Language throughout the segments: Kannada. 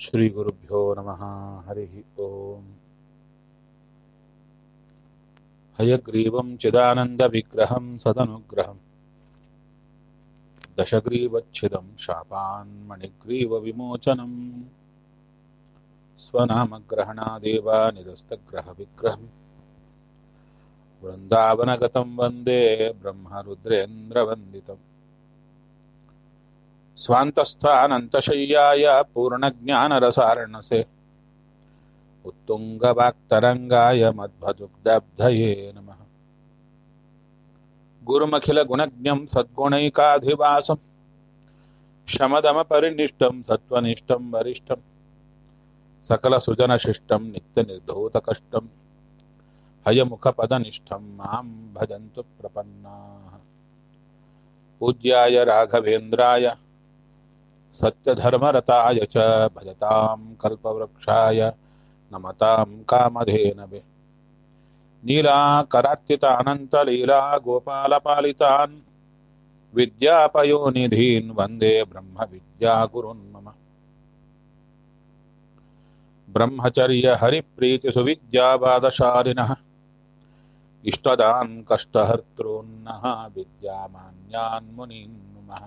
श्रीगुरुभ्यो नमः हरिः ओम् हयग्रीवं चिदानन्दविग्रहं सदनुग्रहम् दशग्रीवच्छिदं शापान्मणिग्रीवविमोचनम् स्वनामग्रहणादेव निरस्तग्रहविग्रहम् वृन्दावनगतं वन्दे ब्रह्मरुद्रेन्द्रवन्दितम् स्वान्तस्थानन्तशय्याय पूर्णज्ञानरसार्णसे उत्तुङ्गवाक्तरङ्गाय मध्वदुग्धब्धये नमः गुरुमखिलगुणज्ञं सद्गुणैकाधिवासं शमदमपरिनिष्टं सत्त्वनिष्ठं वरिष्ठं सकलसुजनशिष्टं नित्यनिर्धूतकष्टं हयमुखपदनिष्ठं मां भजन्तु प्रपन्नाः पूज्याय राघवेन्द्राय सत्यधर्मरताय च भजतां कल्पवृक्षाय नमतां कामधेनवे नीलाकरार्चितानन्तलीला गोपालपालितान् विद्यापयोनिधीन् वन्दे ब्रह्मविद्यागुरुन् मम ब्रह्मचर्यहरिप्रीतिसुविद्यावादशालिनः इष्टदान् कष्टहर्तॄन्नः विद्यामान्यान् मुनीन् नुमः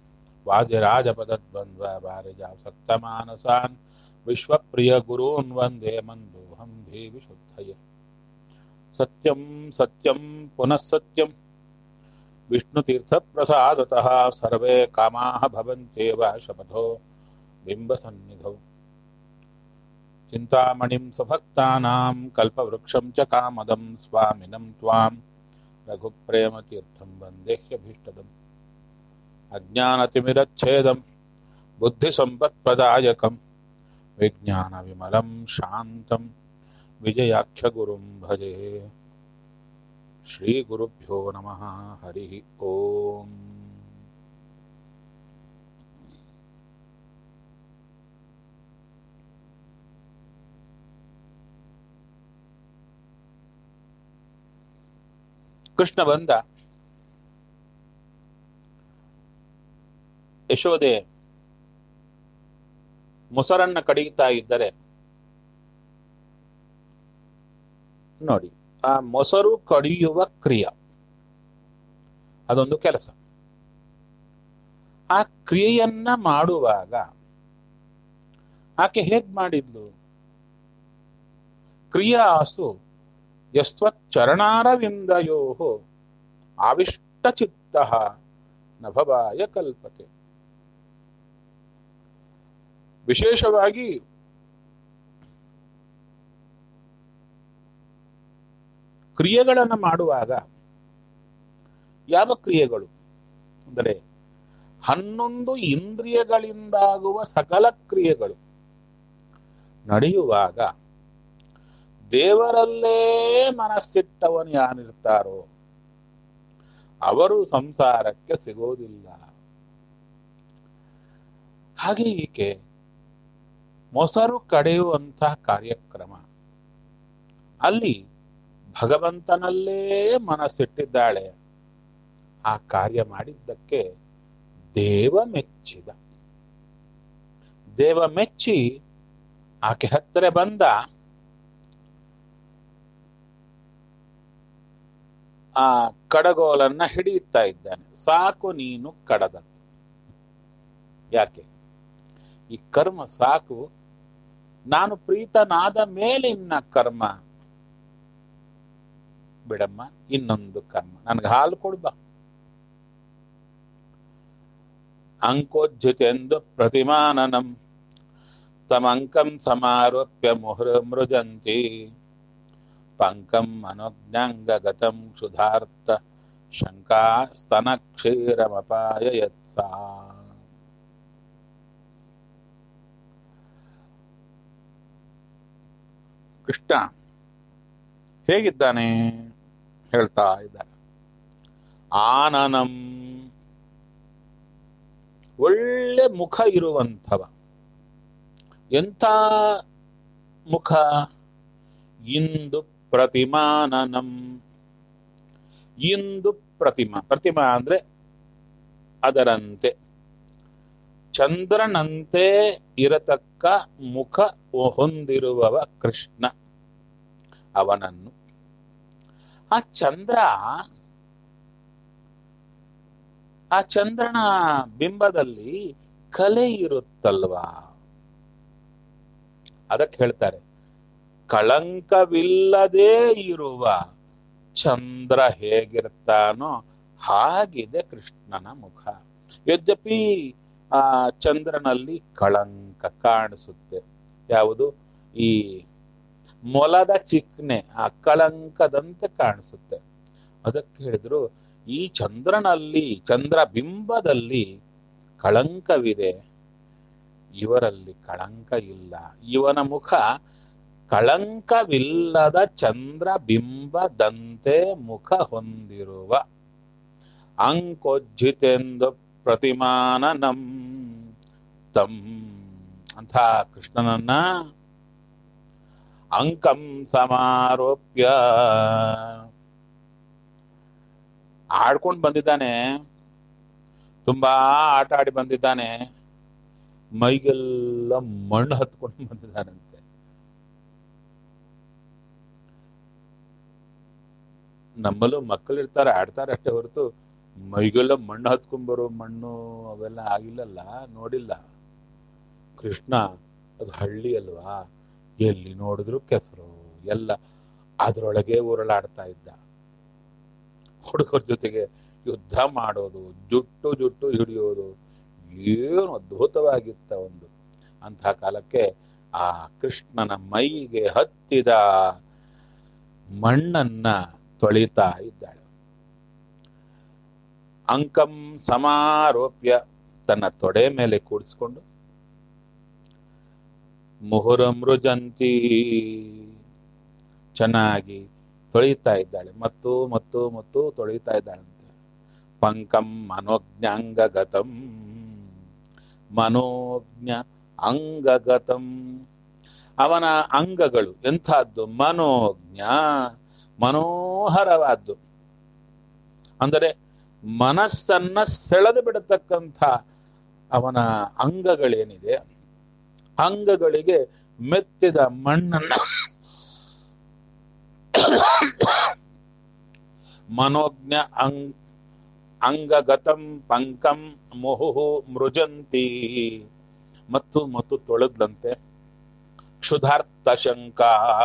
वादिराजपदद्वन्द्ववारिजासक्तमानसान् विश्वप्रियगुरून् वन्दे मन्दोऽहं देविशुद्धये सत्यं सत्यं पुनः सत्यं विष्णुतीर्थप्रसादतः सर्वे कामाः भवन्त्येव शपथो बिम्बसन्निधौ चिन्तामणिं सुभक्तानां कल्पवृक्षं च कामदं स्वामिनं त्वां रघुप्रेमतीर्थं वन्देह्यभीष्टदम् अज्ञानतिमिरच्छेदं बुद्धिसम्पत्प्रदायकं विज्ञानविमलं शान्तं विजयाख्यगुरुं भजे श्रीगुरुभ्यो नमः हरिः ओम् ಕೃಷ್ಣ ಬಂದ ಯಶೋದೆ ಮೊಸರನ್ನ ಕಡಿಯುತ್ತಾ ಇದ್ದರೆ ನೋಡಿ ಆ ಮೊಸರು ಕಡಿಯುವ ಕ್ರಿಯ ಅದೊಂದು ಕೆಲಸ ಆ ಕ್ರಿಯೆಯನ್ನ ಮಾಡುವಾಗ ಆಕೆ ಹೇಗ್ ಮಾಡಿದ್ಲು ಕ್ರಿಯಾಸು ಯಸ್ತ್ವಚ್ಚರಣಾರವಿಂದಯೋ ಆವಿಷ್ಟಚಿತ್ತ ನಭವಾಯ ಕಲ್ಪತೆ ವಿಶೇಷವಾಗಿ ಕ್ರಿಯೆಗಳನ್ನು ಮಾಡುವಾಗ ಯಾವ ಕ್ರಿಯೆಗಳು ಅಂದರೆ ಹನ್ನೊಂದು ಇಂದ್ರಿಯಗಳಿಂದಾಗುವ ಸಕಲ ಕ್ರಿಯೆಗಳು ನಡೆಯುವಾಗ ದೇವರಲ್ಲೇ ಮನಸ್ಸಿಟ್ಟವನು ಯಾರಿರ್ತಾರೋ ಅವರು ಸಂಸಾರಕ್ಕೆ ಸಿಗೋದಿಲ್ಲ ಹಾಗೆ ಈಕೆ ಮೊಸರು ಕಡೆಯುವಂತಹ ಕಾರ್ಯಕ್ರಮ ಅಲ್ಲಿ ಭಗವಂತನಲ್ಲೇ ಮನಸ್ಸಿಟ್ಟಿದ್ದಾಳೆ ಆ ಕಾರ್ಯ ಮಾಡಿದ್ದಕ್ಕೆ ದೇವ ಮೆಚ್ಚಿದ ದೇವ ಮೆಚ್ಚಿ ಆಕೆ ಹತ್ತಿರ ಬಂದ ಆ ಕಡಗೋಲನ್ನ ಹಿಡಿಯುತ್ತಾ ಇದ್ದಾನೆ ಸಾಕು ನೀನು ಕಡದ ಯಾಕೆ ಈ ಕರ್ಮ ಸಾಕು ನಾನು ಪ್ರೀತನಾದ ಮೇಲೆ ಇನ್ನ ಕರ್ಮ ಬಿಡಮ್ಮ ಇನ್ನೊಂದು ಕರ್ಮ ನನಗೆ ಹಾಲು ಕೊಡ್ಬ ಅಂಕೋಜ್ಜಿತೆಂದು ಪ್ರತಿಮಾನನಂ ತಮಂಕಂ ಸಮಾರೋಪ್ಯ ಮುಹುರ ಮೃಜಂತಿ ಪಂಕಂ ಮನೋಜ್ಞಾಂಗಗತಂ ಕ್ಷುಧಾರ್ಥ ಶಂಕಾ ಸ್ತನಕ್ಷೀರಮಪಾಯ ಯತ್ಸಾ ಕೃಷ್ಣ ಹೇಗಿದ್ದಾನೆ ಹೇಳ್ತಾ ಇದ್ದಾರೆ ಆನನಂ ಒಳ್ಳೆ ಮುಖ ಇರುವಂಥವ ಎಂಥ ಮುಖ ಇಂದು ಪ್ರತಿಮಾನನಂ ಇಂದು ಪ್ರತಿಮಾ ಪ್ರತಿಮಾ ಅಂದ್ರೆ ಅದರಂತೆ ಚಂದ್ರನಂತೆ ಇರತಕ್ಕ ಮುಖ ಹೊಂದಿರುವವ ಕೃಷ್ಣ ಅವನನ್ನು ಆ ಚಂದ್ರ ಆ ಚಂದ್ರನ ಬಿಂಬದಲ್ಲಿ ಕಲೆ ಇರುತ್ತಲ್ವಾ ಅದಕ್ಕೆ ಹೇಳ್ತಾರೆ ಕಳಂಕವಿಲ್ಲದೆ ಇರುವ ಚಂದ್ರ ಹೇಗಿರ್ತಾನೋ ಹಾಗಿದೆ ಕೃಷ್ಣನ ಮುಖ ಯದ್ಯಪಿ ಆ ಚಂದ್ರನಲ್ಲಿ ಕಳಂಕ ಕಾಣಿಸುತ್ತೆ ಯಾವುದು ಈ ಮೊಲದ ಚಿಕ್ನೆ ಆ ಕಳಂಕದಂತೆ ಕಾಣಿಸುತ್ತೆ ಅದಕ್ಕೆ ಹೇಳಿದ್ರು ಈ ಚಂದ್ರನಲ್ಲಿ ಚಂದ್ರ ಬಿಂಬದಲ್ಲಿ ಕಳಂಕವಿದೆ ಇವರಲ್ಲಿ ಕಳಂಕ ಇಲ್ಲ ಇವನ ಮುಖ ಕಳಂಕವಿಲ್ಲದ ಚಂದ್ರ ಬಿಂಬದಂತೆ ಮುಖ ಹೊಂದಿರುವ ಅಂಕೊಜ್ಜಿತೆಂದು ಪ್ರತಿಮಾನನಂ ತಂ ಅಂಥ ಕೃಷ್ಣನನ್ನ ಅಂಕಂ ಸಮಾರೋಪ್ಯ ಆಡ್ಕೊಂಡು ಬಂದಿದ್ದಾನೆ ತುಂಬಾ ಆಟ ಆಡಿ ಬಂದಿದ್ದಾನೆ ಮೈಗೆಲ್ಲ ಮಣ್ಣು ಹತ್ಕೊಂಡು ಬಂದಿದ್ದಾನಂತೆ ನಮ್ಮಲ್ಲೂ ಮಕ್ಕಳು ಇರ್ತಾರೆ ಆಡ್ತಾರೆ ಅಷ್ಟೇ ಹೊರತು ಮೈಗೆಲ್ಲ ಮಣ್ಣು ಹತ್ಕೊಂಡ್ ಬರೋ ಮಣ್ಣು ಅವೆಲ್ಲ ಆಗಿಲ್ಲಲ್ಲ ನೋಡಿಲ್ಲ ಕೃಷ್ಣ ಅದು ಹಳ್ಳಿ ಅಲ್ವಾ ಎಲ್ಲಿ ನೋಡಿದ್ರು ಕೆಸರು ಎಲ್ಲ ಅದರೊಳಗೆ ಉರುಳಾಡ್ತಾ ಇದ್ದ ಹುಡುಗರ ಜೊತೆಗೆ ಯುದ್ಧ ಮಾಡೋದು ಜುಟ್ಟು ಜುಟ್ಟು ಹಿಡಿಯೋದು ಏನು ಅದ್ಭುತವಾಗಿತ್ತ ಒಂದು ಅಂತಹ ಕಾಲಕ್ಕೆ ಆ ಕೃಷ್ಣನ ಮೈಗೆ ಹತ್ತಿದ ಮಣ್ಣನ್ನ ತೊಳಿತಾ ಇದ್ದಾಳೆ ಅಂಕಂ ಸಮಾರೋಪ್ಯ ತನ್ನ ತೊಡೆ ಮೇಲೆ ಕೂಡಿಸ್ಕೊಂಡು ಮುಹುರ ಮೃಜಂತಿ ಚೆನ್ನಾಗಿ ತೊಳಿತಾ ಇದ್ದಾಳೆ ಮತ್ತು ಮತ್ತು ಮತ್ತು ತೊಳಿತಾ ಇದ್ದಾಳಂತೆ ಪಂಕಂ ಮನೋಜ್ಞಾಂಗಗತಂ ಮನೋಜ್ಞ ಅಂಗಗತಂ ಅವನ ಅಂಗಗಳು ಎಂಥದ್ದು ಮನೋಜ್ಞ ಮನೋಹರವಾದ್ದು ಅಂದರೆ ಮನಸ್ಸನ್ನ ಸೆಳೆದು ಬಿಡತಕ್ಕಂಥ ಅವನ ಅಂಗಗಳೇನಿದೆ ಅಂಗಗಳಿಗೆ ಮೆತ್ತಿದ ಮಣ್ಣನ್ನ ಮನೋಜ್ಞ ಅಂಗ್ ಅಂಗಗತಂ ಪಂಕಂ ಮುಹುಹು ಮೃಜಂತಿ ಮತ್ತು ಮತ್ತು ತೊಳೆದ್ಲಂತೆ ಕ್ಷುಧಾರ್ಥ ಶಂಕ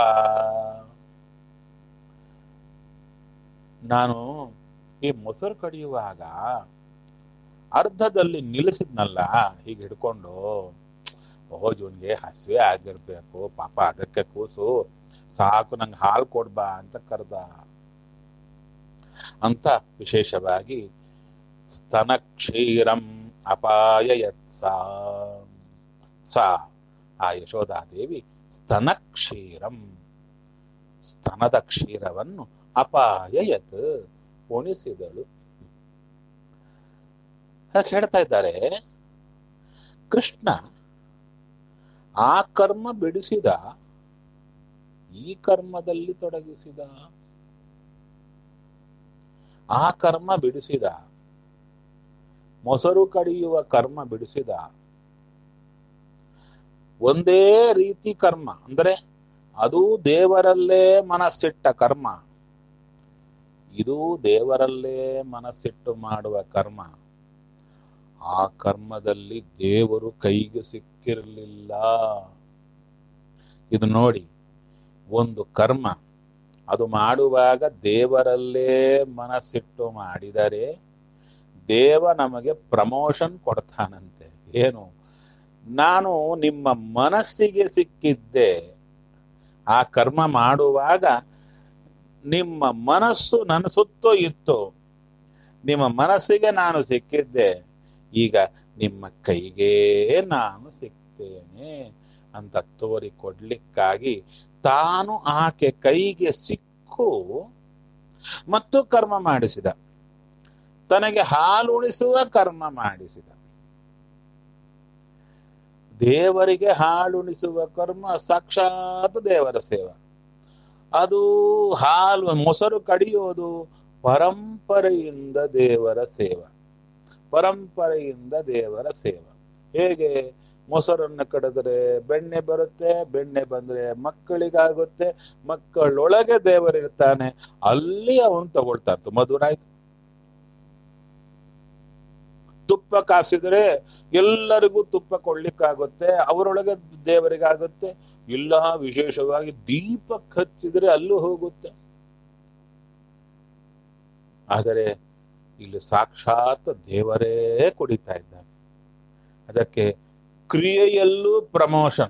ನಾನು ಈ ಮೊಸರು ಕಡಿಯುವಾಗ ಅರ್ಧದಲ್ಲಿ ನಿಲ್ಲಿಸಿದ್ನಲ್ಲ ಹೀಗೆ ಹಿಡ್ಕೊಂಡು ಓಹೋ ಇವನ್ಗೆ ಹಸಿವೆ ಆಗಿರ್ಬೇಕು ಪಾಪ ಅದಕ್ಕೆ ಕೂಸು ಸಾಕು ನಂಗೆ ಹಾಲು ಕೊಡ್ಬಾ ಅಂತ ಕರ್ದ ಅಂತ ವಿಶೇಷವಾಗಿ ಸ್ತನ ಕ್ಷೀರಂ ಅಪಾಯಯತ್ ಸಾ ಸಾ ಆ ಯಶೋಧಾದೇವಿ ಸ್ತನ ಕ್ಷೀರಂ ಸ್ತನದ ಕ್ಷೀರವನ್ನು ಅಪಾಯಯತ್ ಉಣಿಸಿದಳು ಹಾಗೆ ಹೇಳ್ತಾ ಇದ್ದಾರೆ ಕೃಷ್ಣ ಆ ಕರ್ಮ ಬಿಡಿಸಿದ ಈ ಕರ್ಮದಲ್ಲಿ ತೊಡಗಿಸಿದ ಆ ಕರ್ಮ ಬಿಡಿಸಿದ ಮೊಸರು ಕಡಿಯುವ ಕರ್ಮ ಬಿಡಿಸಿದ ಒಂದೇ ರೀತಿ ಕರ್ಮ ಅಂದ್ರೆ ಅದು ದೇವರಲ್ಲೇ ಮನಸ್ಸಿಟ್ಟ ಕರ್ಮ ಇದು ದೇವರಲ್ಲೇ ಮನಸ್ಸಿಟ್ಟು ಮಾಡುವ ಕರ್ಮ ಆ ಕರ್ಮದಲ್ಲಿ ದೇವರು ಕೈಗೆ ಸಿಕ್ಕಿರಲಿಲ್ಲ ಇದು ನೋಡಿ ಒಂದು ಕರ್ಮ ಅದು ಮಾಡುವಾಗ ದೇವರಲ್ಲೇ ಮನಸ್ಸಿಟ್ಟು ಮಾಡಿದರೆ ದೇವ ನಮಗೆ ಪ್ರಮೋಷನ್ ಕೊಡ್ತಾನಂತೆ ಏನು ನಾನು ನಿಮ್ಮ ಮನಸ್ಸಿಗೆ ಸಿಕ್ಕಿದ್ದೆ ಆ ಕರ್ಮ ಮಾಡುವಾಗ ನಿಮ್ಮ ಮನಸ್ಸು ನನ್ನ ಸುತ್ತೋ ಇತ್ತು ನಿಮ್ಮ ಮನಸ್ಸಿಗೆ ನಾನು ಸಿಕ್ಕಿದ್ದೆ ಈಗ ನಿಮ್ಮ ಕೈಗೆ ನಾನು ಸಿಗ್ತೇನೆ ಅಂತ ತೋರಿಕೊಡ್ಲಿಕ್ಕಾಗಿ ತಾನು ಆಕೆ ಕೈಗೆ ಸಿಕ್ಕು ಮತ್ತು ಕರ್ಮ ಮಾಡಿಸಿದ ತನಗೆ ಹಾಲು ಉಣಿಸುವ ಕರ್ಮ ಮಾಡಿಸಿದ ದೇವರಿಗೆ ಹಾಲುಣಿಸುವ ಕರ್ಮ ಸಾಕ್ಷಾತ್ ದೇವರ ಸೇವೆ ಅದು ಹಾಲು ಮೊಸರು ಕಡಿಯೋದು ಪರಂಪರೆಯಿಂದ ದೇವರ ಸೇವೆ ಪರಂಪರೆಯಿಂದ ದೇವರ ಸೇವೆ ಹೇಗೆ ಮೊಸರನ್ನು ಕಡಿದ್ರೆ ಬೆಣ್ಣೆ ಬರುತ್ತೆ ಬೆಣ್ಣೆ ಬಂದ್ರೆ ಮಕ್ಕಳಿಗಾಗುತ್ತೆ ಮಕ್ಕಳೊಳಗೆ ದೇವರಿರ್ತಾನೆ ಅಲ್ಲಿ ಅವನು ತಗೊಳ್ತಾನೆ ಮಧುರ ಆಯ್ತು ತುಪ್ಪ ಕಾಸಿದ್ರೆ ಎಲ್ಲರಿಗೂ ತುಪ್ಪ ಕೊಡ್ಲಿಕ್ಕಾಗುತ್ತೆ ಅವರೊಳಗೆ ದೇವರಿಗಾಗುತ್ತೆ ಇಲ್ಲ ವಿಶೇಷವಾಗಿ ದೀಪಕ್ಕೆ ಹಚ್ಚಿದ್ರೆ ಅಲ್ಲೂ ಹೋಗುತ್ತೆ ಆದರೆ ಇಲ್ಲಿ ಸಾಕ್ಷಾತ್ ದೇವರೇ ಕುಡಿತಾ ಇದ್ದಾನೆ ಅದಕ್ಕೆ ಕ್ರಿಯೆಯಲ್ಲೂ ಪ್ರಮೋಷನ್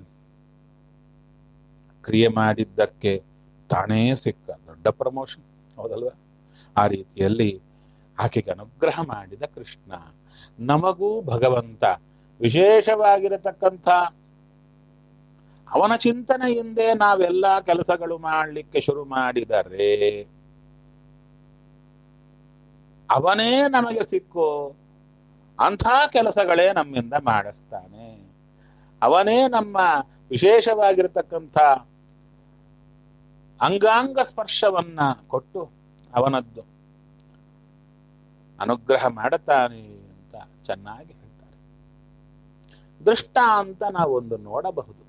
ಕ್ರಿಯೆ ಮಾಡಿದ್ದಕ್ಕೆ ತಾನೇ ಸಿಕ್ಕ ದೊಡ್ಡ ಪ್ರಮೋಷನ್ ಹೌದಲ್ವಾ ಆ ರೀತಿಯಲ್ಲಿ ಆಕೆಗೆ ಅನುಗ್ರಹ ಮಾಡಿದ ಕೃಷ್ಣ ನಮಗೂ ಭಗವಂತ ವಿಶೇಷವಾಗಿರತಕ್ಕಂಥ ಅವನ ಚಿಂತನೆಯಿಂದೇ ನಾವೆಲ್ಲ ಕೆಲಸಗಳು ಮಾಡಲಿಕ್ಕೆ ಶುರು ಮಾಡಿದರೆ ಅವನೇ ನಮಗೆ ಸಿಕ್ಕು ಅಂಥ ಕೆಲಸಗಳೇ ನಮ್ಮಿಂದ ಮಾಡಿಸ್ತಾನೆ ಅವನೇ ನಮ್ಮ ವಿಶೇಷವಾಗಿರತಕ್ಕಂಥ ಅಂಗಾಂಗ ಸ್ಪರ್ಶವನ್ನ ಕೊಟ್ಟು ಅವನದ್ದು ಅನುಗ್ರಹ ಮಾಡುತ್ತಾನೆ ಅಂತ ಚೆನ್ನಾಗಿ ಹೇಳ್ತಾರೆ ದೃಷ್ಟ ಅಂತ ನಾವೊಂದು ನೋಡಬಹುದು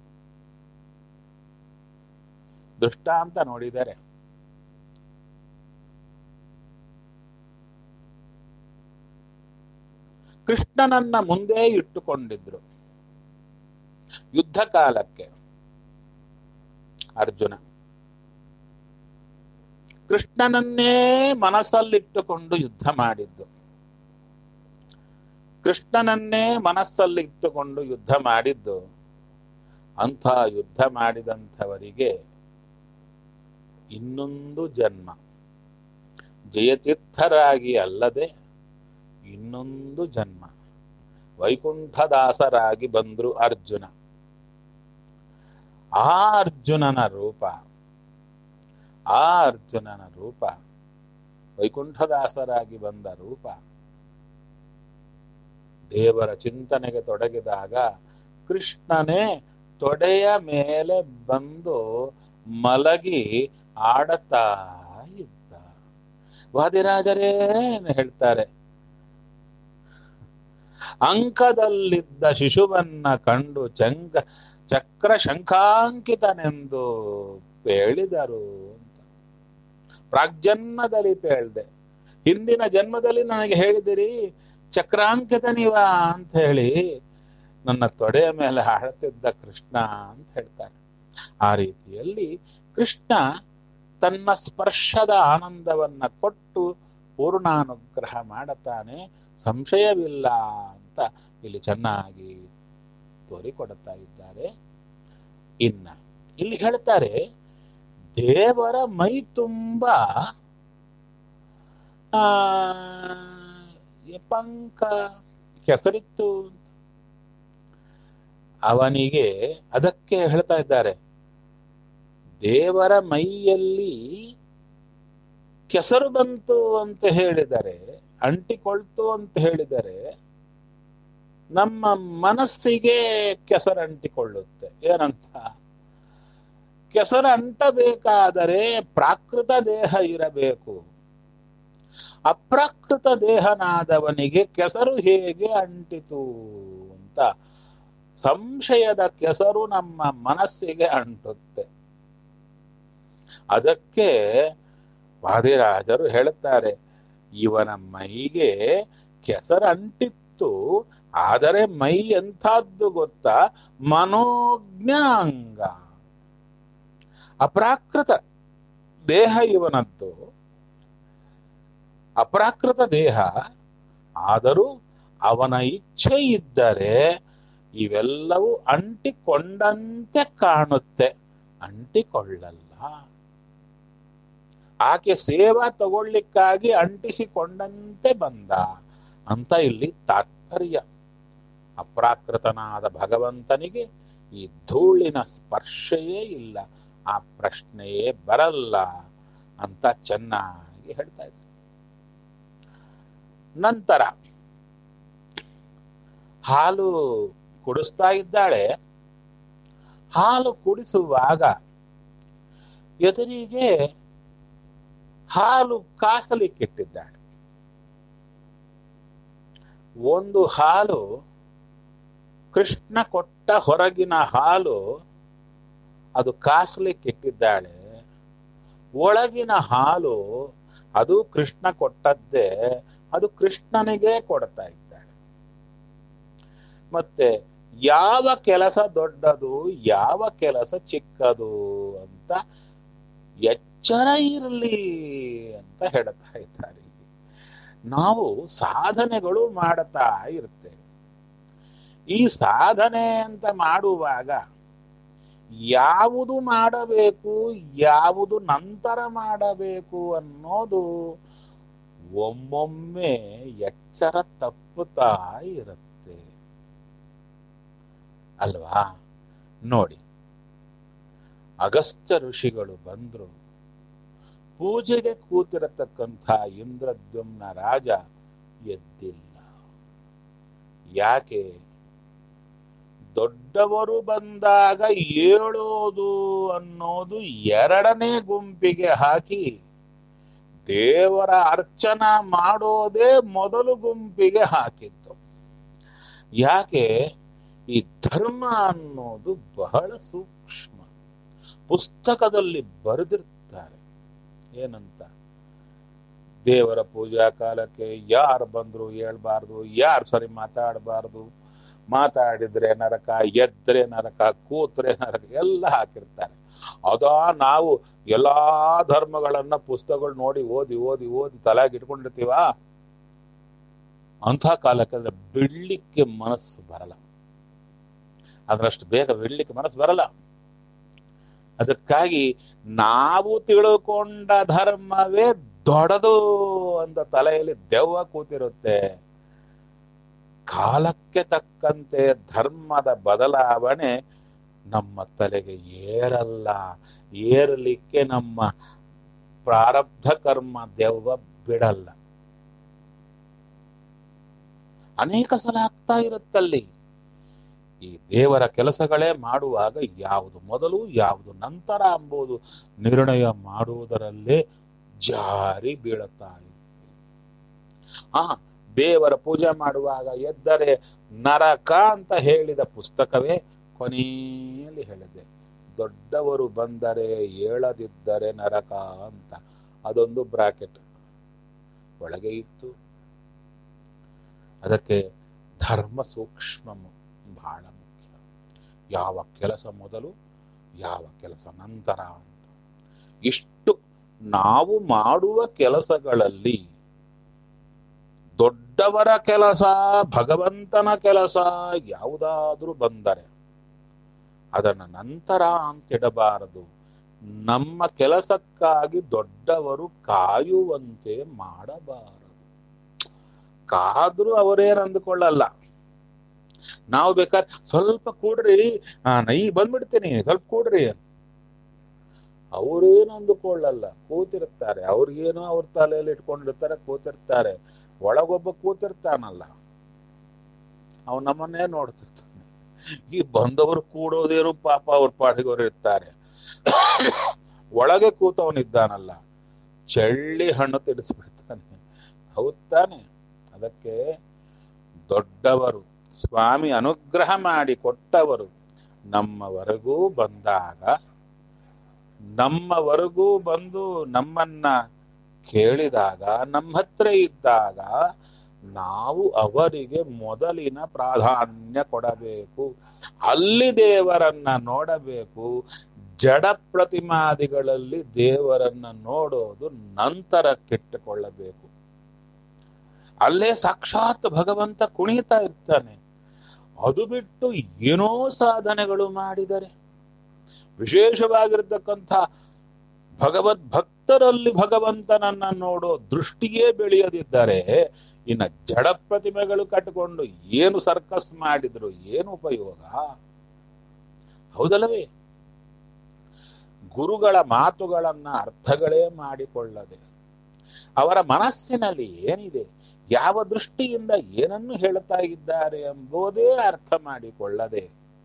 ದೃಷ್ಟ ಅಂತ ನೋಡಿದರೆ ಕೃಷ್ಣನನ್ನ ಮುಂದೆ ಇಟ್ಟುಕೊಂಡಿದ್ರು ಯುದ್ಧ ಕಾಲಕ್ಕೆ ಅರ್ಜುನ ಕೃಷ್ಣನನ್ನೇ ಮನಸ್ಸಲ್ಲಿಟ್ಟುಕೊಂಡು ಯುದ್ಧ ಮಾಡಿದ್ದು ಕೃಷ್ಣನನ್ನೇ ಮನಸ್ಸಲ್ಲಿ ಇಟ್ಟುಕೊಂಡು ಯುದ್ಧ ಮಾಡಿದ್ದು ಅಂಥ ಯುದ್ಧ ಮಾಡಿದಂಥವರಿಗೆ ಇನ್ನೊಂದು ಜನ್ಮ ಜಯತೀರ್ಥರಾಗಿ ಅಲ್ಲದೆ ಇನ್ನೊಂದು ಜನ್ಮ ವೈಕುಂಠದಾಸರಾಗಿ ಬಂದ್ರು ಅರ್ಜುನ ಆ ಅರ್ಜುನನ ರೂಪ ಆ ಅರ್ಜುನನ ರೂಪ ವೈಕುಂಠದಾಸರಾಗಿ ಬಂದ ರೂಪ ದೇವರ ಚಿಂತನೆಗೆ ತೊಡಗಿದಾಗ ಕೃಷ್ಣನೇ ತೊಡೆಯ ಮೇಲೆ ಬಂದು ಮಲಗಿ ಆಡತಾ ಇದ್ದ ವಾದಿರಾಜರೇ ಹೇಳ್ತಾರೆ ಅಂಕದಲ್ಲಿದ್ದ ಶಿಶುವನ್ನ ಕಂಡು ಚಂಕ ಚಕ್ರ ಶಂಖಾಂಕಿತನೆಂದು ಪೇಳಿದರು ಅಂತ ಪ್ರಾಗ್ಜನ್ಮದಲ್ಲಿ ಪೇಳ್ದೆ ಹಿಂದಿನ ಜನ್ಮದಲ್ಲಿ ನನಗೆ ಹೇಳಿದಿರಿ ಚಕ್ರಾಂಕಿತ ನೀವ ಅಂತ ಹೇಳಿ ನನ್ನ ತೊಡೆಯ ಮೇಲೆ ಆಡುತ್ತಿದ್ದ ಕೃಷ್ಣ ಅಂತ ಹೇಳ್ತಾರೆ ಆ ರೀತಿಯಲ್ಲಿ ಕೃಷ್ಣ ತನ್ನ ಸ್ಪರ್ಶದ ಆನಂದವನ್ನ ಕೊಟ್ಟು ಪೂರ್ಣಾನುಗ್ರಹ ಮಾಡುತ್ತಾನೆ ಸಂಶಯವಿಲ್ಲ ಅಂತ ಇಲ್ಲಿ ಚೆನ್ನಾಗಿ ತೋರಿಕೊಡುತ್ತಾ ಇದ್ದಾರೆ ಇನ್ನ ಇಲ್ಲಿ ಹೇಳ್ತಾರೆ ದೇವರ ಮೈ ತುಂಬ ಆ ಪಂಕ ಕೆಸರಿತ್ತು ಅವನಿಗೆ ಅದಕ್ಕೆ ಹೇಳ್ತಾ ಇದ್ದಾರೆ ದೇವರ ಮೈಯಲ್ಲಿ ಕೆಸರು ಬಂತು ಅಂತ ಹೇಳಿದರೆ ಅಂಟಿಕೊಳ್ತು ಅಂತ ಹೇಳಿದರೆ ನಮ್ಮ ಮನಸ್ಸಿಗೆ ಕೆಸರು ಅಂಟಿಕೊಳ್ಳುತ್ತೆ ಏನಂತ ಕೆಸರು ಅಂಟಬೇಕಾದರೆ ಪ್ರಾಕೃತ ದೇಹ ಇರಬೇಕು ಅಪ್ರಾಕೃತ ದೇಹನಾದವನಿಗೆ ಕೆಸರು ಹೇಗೆ ಅಂಟಿತು ಅಂತ ಸಂಶಯದ ಕೆಸರು ನಮ್ಮ ಮನಸ್ಸಿಗೆ ಅಂಟುತ್ತೆ ಅದಕ್ಕೆ ವಾದಿರಾಜರು ಹೇಳುತ್ತಾರೆ ಇವನ ಮೈಗೆ ಕೆಸರು ಅಂಟಿತ್ತು ಆದರೆ ಮೈ ಎಂಥದ್ದು ಗೊತ್ತಾ ಮನೋಜ್ಞಾಂಗ ಅಪ್ರಾಕೃತ ದೇಹ ಇವನದ್ದು ಅಪ್ರಾಕೃತ ದೇಹ ಆದರೂ ಅವನ ಇಚ್ಛೆ ಇದ್ದರೆ ಇವೆಲ್ಲವೂ ಅಂಟಿಕೊಂಡಂತೆ ಕಾಣುತ್ತೆ ಅಂಟಿಕೊಳ್ಳಲ್ಲ ಆಕೆ ಸೇವಾ ತಗೊಳ್ಳಿಕ್ಕಾಗಿ ಅಂಟಿಸಿಕೊಂಡಂತೆ ಬಂದ ಅಂತ ಇಲ್ಲಿ ತಾತ್ಪರ್ಯ ಅಪ್ರಾಕೃತನಾದ ಭಗವಂತನಿಗೆ ಈ ಧೂಳಿನ ಸ್ಪರ್ಶೆಯೇ ಇಲ್ಲ ಆ ಪ್ರಶ್ನೆಯೇ ಬರಲ್ಲ ಅಂತ ಚೆನ್ನಾಗಿ ಹೇಳ್ತಾ ಇದ್ದಾರೆ ನಂತರ ಹಾಲು ಕುಡಿಸ್ತಾ ಇದ್ದಾಳೆ ಹಾಲು ಕುಡಿಸುವಾಗ ಎದುರಿಗೆ ಹಾಲು ಕಾಸಲಿಕ್ಕಿಟ್ಟಿದ್ದಾಳೆ ಒಂದು ಹಾಲು ಕೃಷ್ಣ ಕೊಟ್ಟ ಹೊರಗಿನ ಹಾಲು ಅದು ಕಾಸ್ಲಿಕ್ಕೆ ಇಟ್ಟಿದ್ದಾಳೆ ಒಳಗಿನ ಹಾಲು ಅದು ಕೃಷ್ಣ ಕೊಟ್ಟದ್ದೇ ಅದು ಕೃಷ್ಣನಿಗೆ ಕೊಡ್ತಾ ಇದ್ದಾಳೆ ಮತ್ತೆ ಯಾವ ಕೆಲಸ ದೊಡ್ಡದು ಯಾವ ಕೆಲಸ ಚಿಕ್ಕದು ಅಂತ ಎಚ್ಚರ ಇರಲಿ ಅಂತ ಹೇಳ್ತಾ ಇದ್ದಾರೆ ನಾವು ಸಾಧನೆಗಳು ಮಾಡುತ್ತಾ ಇರ್ತೇವೆ ಈ ಸಾಧನೆ ಅಂತ ಮಾಡುವಾಗ ಯಾವುದು ಮಾಡಬೇಕು ಯಾವುದು ನಂತರ ಮಾಡಬೇಕು ಅನ್ನೋದು ಒಮ್ಮೊಮ್ಮೆ ಎಚ್ಚರ ತಪ್ಪುತ್ತಾ ಇರುತ್ತೆ ಅಲ್ವಾ ನೋಡಿ ಅಗಸ್ತ್ಯ ಋಷಿಗಳು ಬಂದ್ರು ಪೂಜೆಗೆ ಕೂತಿರತಕ್ಕಂಥ ಇಂದ್ರದ್ಯುಮ್ನ ರಾಜ ಎದ್ದಿಲ್ಲ ಯಾಕೆ ದೊಡ್ಡವರು ಬಂದಾಗ ಏಳೋದು ಅನ್ನೋದು ಎರಡನೇ ಗುಂಪಿಗೆ ಹಾಕಿ ದೇವರ ಅರ್ಚನ ಮಾಡೋದೇ ಮೊದಲು ಗುಂಪಿಗೆ ಹಾಕಿದ್ದು ಯಾಕೆ ಈ ಧರ್ಮ ಅನ್ನೋದು ಬಹಳ ಸೂಕ್ಷ್ಮ ಪುಸ್ತಕದಲ್ಲಿ ಬರೆದಿರ್ತಾರೆ ಏನಂತ ದೇವರ ಪೂಜಾ ಕಾಲಕ್ಕೆ ಯಾರು ಬಂದ್ರು ಹೇಳ್ಬಾರ್ದು ಯಾರು ಸರಿ ಮಾತಾಡಬಾರ್ದು ಮಾತಾಡಿದ್ರೆ ನರಕ ಎದ್ರೆ ನರಕ ಕೂತ್ರೆ ನರಕ ಎಲ್ಲ ಹಾಕಿರ್ತಾರೆ ಅದಾ ನಾವು ಎಲ್ಲಾ ಧರ್ಮಗಳನ್ನ ಪುಸ್ತಕಗಳು ನೋಡಿ ಓದಿ ಓದಿ ಓದಿ ತಲೆಗೆ ಇಟ್ಕೊಂಡಿರ್ತೀವ ಅಂಥ ಕಾಲಕ್ಕೆ ಬಿಡ್ಲಿಕ್ಕೆ ಮನಸ್ಸು ಬರಲ್ಲ ಅದ್ರಷ್ಟು ಬೇಗ ಬಿಡ್ಲಿಕ್ಕೆ ಮನಸ್ಸು ಬರಲ್ಲ ಅದಕ್ಕಾಗಿ ನಾವು ತಿಳ್ಕೊಂಡ ಧರ್ಮವೇ ದೊಡ್ಡದು ಅಂತ ತಲೆಯಲ್ಲಿ ದೆವ್ವ ಕೂತಿರುತ್ತೆ ಕಾಲಕ್ಕೆ ತಕ್ಕಂತೆ ಧರ್ಮದ ಬದಲಾವಣೆ ನಮ್ಮ ತಲೆಗೆ ಏರಲ್ಲ ಏರಲಿಕ್ಕೆ ನಮ್ಮ ಪ್ರಾರಬ್ಧ ಕರ್ಮ ದೆವ್ವ ಬಿಡಲ್ಲ ಅನೇಕ ಸಲ ಆಗ್ತಾ ಇರುತ್ತಲ್ಲಿ ಈ ದೇವರ ಕೆಲಸಗಳೇ ಮಾಡುವಾಗ ಯಾವುದು ಮೊದಲು ಯಾವುದು ನಂತರ ಎಂಬುದು ನಿರ್ಣಯ ಮಾಡುವುದರಲ್ಲೇ ಜಾರಿ ಬೀಳುತ್ತಾ ಇರುತ್ತೆ ಆ ದೇವರ ಪೂಜೆ ಮಾಡುವಾಗ ಎದ್ದರೆ ನರಕ ಅಂತ ಹೇಳಿದ ಪುಸ್ತಕವೇ ಕೊನೆಯಲ್ಲಿ ಹೇಳಿದೆ ದೊಡ್ಡವರು ಬಂದರೆ ಏಳದಿದ್ದರೆ ನರಕ ಅಂತ ಅದೊಂದು ಬ್ರಾಕೆಟ್ ಒಳಗೆ ಇತ್ತು ಅದಕ್ಕೆ ಧರ್ಮ ಸೂಕ್ಷ್ಮ ಬಹಳ ಮುಖ್ಯ ಯಾವ ಕೆಲಸ ಮೊದಲು ಯಾವ ಕೆಲಸ ನಂತರ ಅಂತ ಇಷ್ಟು ನಾವು ಮಾಡುವ ಕೆಲಸಗಳಲ್ಲಿ ದೊಡ್ಡವರ ಕೆಲಸ ಭಗವಂತನ ಕೆಲಸ ಯಾವುದಾದ್ರೂ ಬಂದರೆ ಅದನ್ನ ನಂತರ ಅಂತಿಡಬಾರದು ನಮ್ಮ ಕೆಲಸಕ್ಕಾಗಿ ದೊಡ್ಡವರು ಕಾಯುವಂತೆ ಮಾಡಬಾರದು ಕಾದ್ರೂ ಅವರೇನು ಅಂದುಕೊಳ್ಳಲ್ಲ ನಾವು ಬೇಕಾದ್ರೆ ಸ್ವಲ್ಪ ಕೂಡ್ರಿ ಆ ನೈ ಬಂದ್ಬಿಡ್ತೀನಿ ಸ್ವಲ್ಪ ಕೂಡ್ರಿ ಅವರೇನು ಅಂದುಕೊಳ್ಳಲ್ಲ ಕೂತಿರ್ತಾರೆ ಅವ್ರಿಗೇನೋ ಅವ್ರ ತಲೆಯಲ್ಲಿ ಇಟ್ಕೊಂಡಿರ್ತಾರೆ ಕೂತಿರ್ತಾರೆ ಒಳಗೊಬ್ಬ ಕೂತಿರ್ತಾನಲ್ಲ ಅವ್ನು ನಮ್ಮನ್ನೇ ನೋಡ್ತಿರ್ತಾನೆ ಈ ಬಂದವರು ಕೂಡೋದೇನು ಪಾಪ ಅವ್ರ ಪಾಡಿಗವ್ರು ಇರ್ತಾರೆ ಒಳಗೆ ಕೂತವನಿದ್ದಾನಲ್ಲ ಚಳ್ಳಿ ಹಣ್ಣು ತಿಡಿಸ್ಬಿಡ್ತಾನೆ ಹೌದ್ ತಾನೆ ಅದಕ್ಕೆ ದೊಡ್ಡವರು ಸ್ವಾಮಿ ಅನುಗ್ರಹ ಮಾಡಿ ಕೊಟ್ಟವರು ನಮ್ಮವರೆಗೂ ಬಂದಾಗ ನಮ್ಮವರೆಗೂ ಬಂದು ನಮ್ಮನ್ನ ಕೇಳಿದಾಗ ನಮ್ಮ ಹತ್ರ ಇದ್ದಾಗ ನಾವು ಅವರಿಗೆ ಮೊದಲಿನ ಪ್ರಾಧಾನ್ಯ ಕೊಡಬೇಕು ಅಲ್ಲಿ ದೇವರನ್ನ ನೋಡಬೇಕು ಜಡ ಪ್ರತಿಮಾದಿಗಳಲ್ಲಿ ದೇವರನ್ನ ನೋಡೋದು ನಂತರ ಕೆಟ್ಟುಕೊಳ್ಳಬೇಕು ಅಲ್ಲೇ ಸಾಕ್ಷಾತ್ ಭಗವಂತ ಕುಣಿತಾ ಇರ್ತಾನೆ ಅದು ಬಿಟ್ಟು ಏನೋ ಸಾಧನೆಗಳು ಮಾಡಿದರೆ ವಿಶೇಷವಾಗಿರ್ತಕ್ಕಂಥ ಭಗವದ್ ಭಕ್ತರಲ್ಲಿ ಭಗವಂತನನ್ನ ನೋಡೋ ದೃಷ್ಟಿಯೇ ಬೆಳೆಯದಿದ್ದರೆ ಇನ್ನ ಜಡ ಪ್ರತಿಮೆಗಳು ಕಟ್ಟಿಕೊಂಡು ಏನು ಸರ್ಕಸ್ ಮಾಡಿದ್ರು ಏನು ಉಪಯೋಗ ಹೌದಲ್ಲವೇ ಗುರುಗಳ ಮಾತುಗಳನ್ನ ಅರ್ಥಗಳೇ ಮಾಡಿಕೊಳ್ಳದೆ ಅವರ ಮನಸ್ಸಿನಲ್ಲಿ ಏನಿದೆ ಯಾವ ದೃಷ್ಟಿಯಿಂದ ಏನನ್ನು ಹೇಳುತ್ತಾ ಇದ್ದಾರೆ ಎಂಬುದೇ ಅರ್ಥ ಮಾಡಿಕೊಳ್ಳದೆ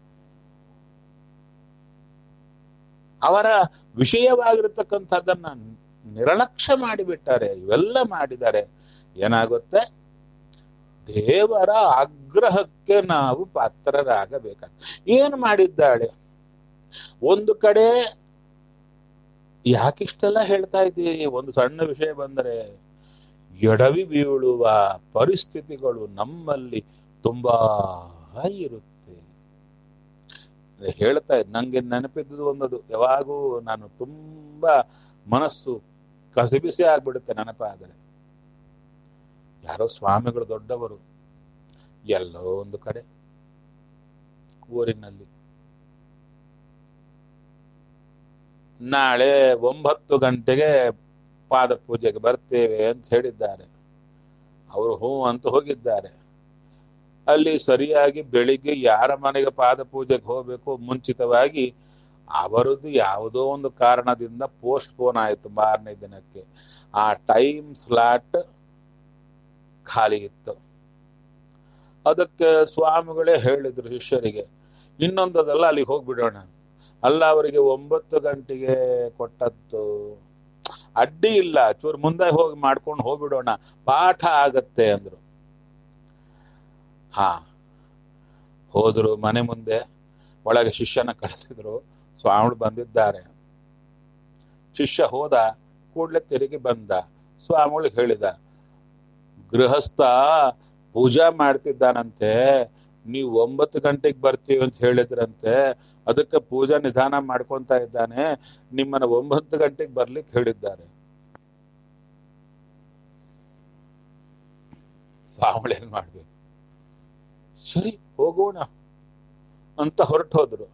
ಅವರ ವಿಷಯವಾಗಿರತಕ್ಕಂಥದ್ದನ್ನ ನಿರ್ಲಕ್ಷ್ಯ ಮಾಡಿಬಿಟ್ಟಾರೆ ಇವೆಲ್ಲ ಮಾಡಿದರೆ ಏನಾಗುತ್ತೆ ದೇವರ ಆಗ್ರಹಕ್ಕೆ ನಾವು ಪಾತ್ರರಾಗಬೇಕಾಗ ಏನು ಮಾಡಿದ್ದಾಳೆ ಒಂದು ಕಡೆ ಯಾಕಿಷ್ಟೆಲ್ಲ ಹೇಳ್ತಾ ಇದ್ದೀರಿ ಒಂದು ಸಣ್ಣ ವಿಷಯ ಬಂದರೆ ಎಡವಿ ಬೀಳುವ ಪರಿಸ್ಥಿತಿಗಳು ನಮ್ಮಲ್ಲಿ ತುಂಬಾ ಇರುತ್ತೆ ಹೇಳ್ತಾ ಇದ್ ನಂಗೆ ನೆನಪಿದ್ದು ಒಂದದು ಯಾವಾಗೂ ನಾನು ತುಂಬಾ ಮನಸ್ಸು ಕಸಿಬಿಸಿ ಆಗ್ಬಿಡುತ್ತೆ ನೆನಪಾದರೆ ಯಾರೋ ಸ್ವಾಮಿಗಳು ದೊಡ್ಡವರು ಎಲ್ಲೋ ಒಂದು ಕಡೆ ಊರಿನಲ್ಲಿ ನಾಳೆ ಒಂಬತ್ತು ಗಂಟೆಗೆ ಪಾದ ಪೂಜೆಗೆ ಬರ್ತೇವೆ ಅಂತ ಹೇಳಿದ್ದಾರೆ ಅವರು ಹ್ಞೂ ಅಂತ ಹೋಗಿದ್ದಾರೆ ಅಲ್ಲಿ ಸರಿಯಾಗಿ ಬೆಳಿಗ್ಗೆ ಯಾರ ಮನೆಗೆ ಪಾದ ಪೂಜೆಗೆ ಹೋಗಬೇಕು ಮುಂಚಿತವಾಗಿ ಅವರದ್ದು ಯಾವುದೋ ಒಂದು ಕಾರಣದಿಂದ ಪೋಸ್ಟ್ ಪೋನ್ ಆಯಿತು ಮಾರನೇ ದಿನಕ್ಕೆ ಆ ಟೈಮ್ ಸ್ಲಾಟ್ ಖಾಲಿ ಇತ್ತು ಅದಕ್ಕೆ ಸ್ವಾಮಿಗಳೇ ಹೇಳಿದ್ರು ಶಿಷ್ಯರಿಗೆ ಇನ್ನೊಂದದಲ್ಲ ಅಲ್ಲಿಗೆ ಹೋಗ್ಬಿಡೋಣ ಅಲ್ಲ ಅವರಿಗೆ ಒಂಬತ್ತು ಗಂಟೆಗೆ ಕೊಟ್ಟದ್ದು ಅಡ್ಡಿ ಇಲ್ಲ ಚೂರು ಮುಂದೆ ಹೋಗಿ ಮಾಡ್ಕೊಂಡು ಹೋಗ್ಬಿಡೋಣ ಪಾಠ ಆಗತ್ತೆ ಅಂದ್ರು ಹಾ ಹೋದ್ರು ಮನೆ ಮುಂದೆ ಒಳಗೆ ಶಿಷ್ಯನ ಕಳಿಸಿದ್ರು ಸ್ವಾಮಿಗಳು ಬಂದಿದ್ದಾರೆ ಶಿಷ್ಯ ಹೋದ ಕೂಡ್ಲೆ ತಿರುಗಿ ಬಂದ ಸ್ವಾಮಿಗಳು ಹೇಳಿದ ಗೃಹಸ್ಥ ಪೂಜಾ ಮಾಡ್ತಿದ್ದಾನಂತೆ ನೀವು ಒಂಬತ್ತು ಗಂಟೆಗೆ ಬರ್ತೀವಿ ಅಂತ ಹೇಳಿದ್ರಂತೆ ಅದಕ್ಕೆ ಪೂಜಾ ನಿಧಾನ ಮಾಡ್ಕೊಂತ ಇದ್ದಾನೆ ನಿಮ್ಮನ್ನ ಒಂಬತ್ತು ಗಂಟೆಗೆ ಬರ್ಲಿಕ್ಕೆ ಹೇಳಿದ್ದಾರೆ ಸ್ವಾಮಿಗಳು ಏನ್ ಮಾಡ್ಬೇಕು ಸರಿ ಹೋಗೋಣ ಅಂತ ಹೊರಟೋದ್ರು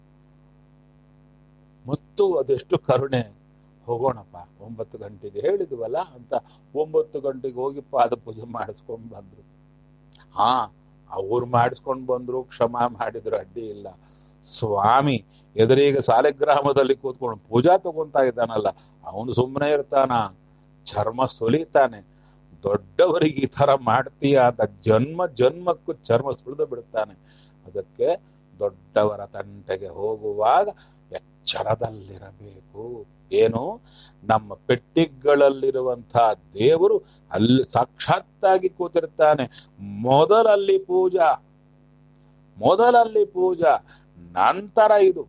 ಮತ್ತು ಅದೆಷ್ಟು ಕರುಣೆ ಹೋಗೋಣಪ್ಪ ಒಂಬತ್ತು ಗಂಟೆಗೆ ಹೇಳಿದ್ವಲ್ಲ ಅಂತ ಒಂಬತ್ತು ಗಂಟೆಗೆ ಹೋಗಿ ಪಾದ ಪೂಜೆ ಮಾಡಿಸ್ಕೊಂಡ್ ಬಂದ್ರು ಹಾ ಅವ್ರು ಮಾಡಿಸ್ಕೊಂಡ್ ಬಂದ್ರು ಕ್ಷಮ ಮಾಡಿದ್ರು ಅಡ್ಡಿ ಇಲ್ಲ ಸ್ವಾಮಿ ಎದುರೀಗ ಸಾಲಿಗ್ರಾಮದಲ್ಲಿ ಕೂತ್ಕೊಂಡು ಪೂಜಾ ತಗೊಂತಾ ಇದ್ದಾನಲ್ಲ ಅವನು ಸುಮ್ಮನೆ ಇರ್ತಾನ ಚರ್ಮ ಸುಲಿತಾನೆ ದೊಡ್ಡವರಿಗೆ ಈ ತರ ಮಾಡ್ತೀಯ ಅಂತ ಜನ್ಮ ಜನ್ಮಕ್ಕೂ ಚರ್ಮ ಸುಳಿದು ಬಿಡ್ತಾನೆ ಅದಕ್ಕೆ ದೊಡ್ಡವರ ತಂಟೆಗೆ ಹೋಗುವಾಗ ಎಚ್ಚರದಲ್ಲಿರಬೇಕು ಏನು ನಮ್ಮ ಪೆಟ್ಟಿಗಳಲ್ಲಿರುವಂತಹ ದೇವರು ಅಲ್ಲಿ ಸಾಕ್ಷಾತ್ತಾಗಿ ಕೂತಿರ್ತಾನೆ ಮೊದಲಲ್ಲಿ ಪೂಜಾ ಮೊದಲಲ್ಲಿ ಪೂಜಾ ನಂತರ ಇದು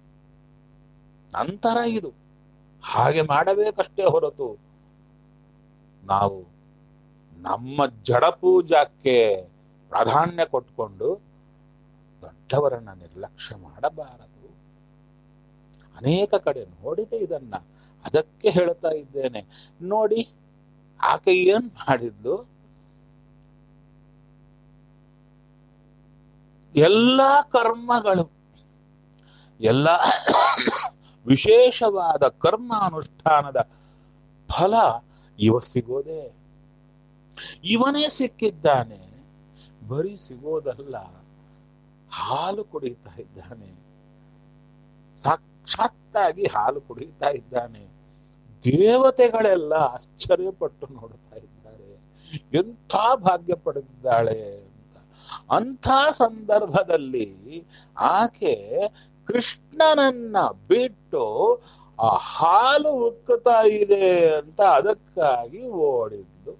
ನಂತರ ಇದು ಹಾಗೆ ಮಾಡಬೇಕಷ್ಟೇ ಹೊರತು ನಾವು ನಮ್ಮ ಜಡ ಪೂಜಾಕ್ಕೆ ಪ್ರಾಧಾನ್ಯ ಕೊಟ್ಕೊಂಡು ದೊಡ್ಡವರನ್ನ ನಿರ್ಲಕ್ಷ್ಯ ಮಾಡಬಾರದು ಅನೇಕ ಕಡೆ ನೋಡಿದೆ ಇದನ್ನ ಅದಕ್ಕೆ ಹೇಳ್ತಾ ಇದ್ದೇನೆ ನೋಡಿ ಆಕೆ ಏನ್ ಮಾಡಿದ್ಲು ಎಲ್ಲಾ ಕರ್ಮಗಳು ಎಲ್ಲ ವಿಶೇಷವಾದ ಕರ್ಮಾನುಷ್ಠಾನದ ಫಲ ಇವ ಸಿಗೋದೆ ಇವನೇ ಸಿಕ್ಕಿದ್ದಾನೆ ಬರೀ ಸಿಗೋದಲ್ಲ ಹಾಲು ಕುಡಿತಾ ಇದ್ದಾನೆ ಸಾಕ್ಷಾತ್ತಾಗಿ ಹಾಲು ಕುಡಿತಾ ಇದ್ದಾನೆ ದೇವತೆಗಳೆಲ್ಲ ಆಶ್ಚರ್ಯಪಟ್ಟು ನೋಡ್ತಾ ಇದ್ದಾರೆ ಎಂಥ ಭಾಗ್ಯ ಪಡೆದಿದ್ದಾಳೆ ಅಂತ ಅಂಥ ಸಂದರ್ಭದಲ್ಲಿ ಆಕೆ ಕೃಷ್ಣನನ್ನ ಬಿಟ್ಟು ಆ ಹಾಲು ಉಕ್ಕುತ್ತಾ ಇದೆ ಅಂತ ಅದಕ್ಕಾಗಿ ಓಡಿದ್ಲು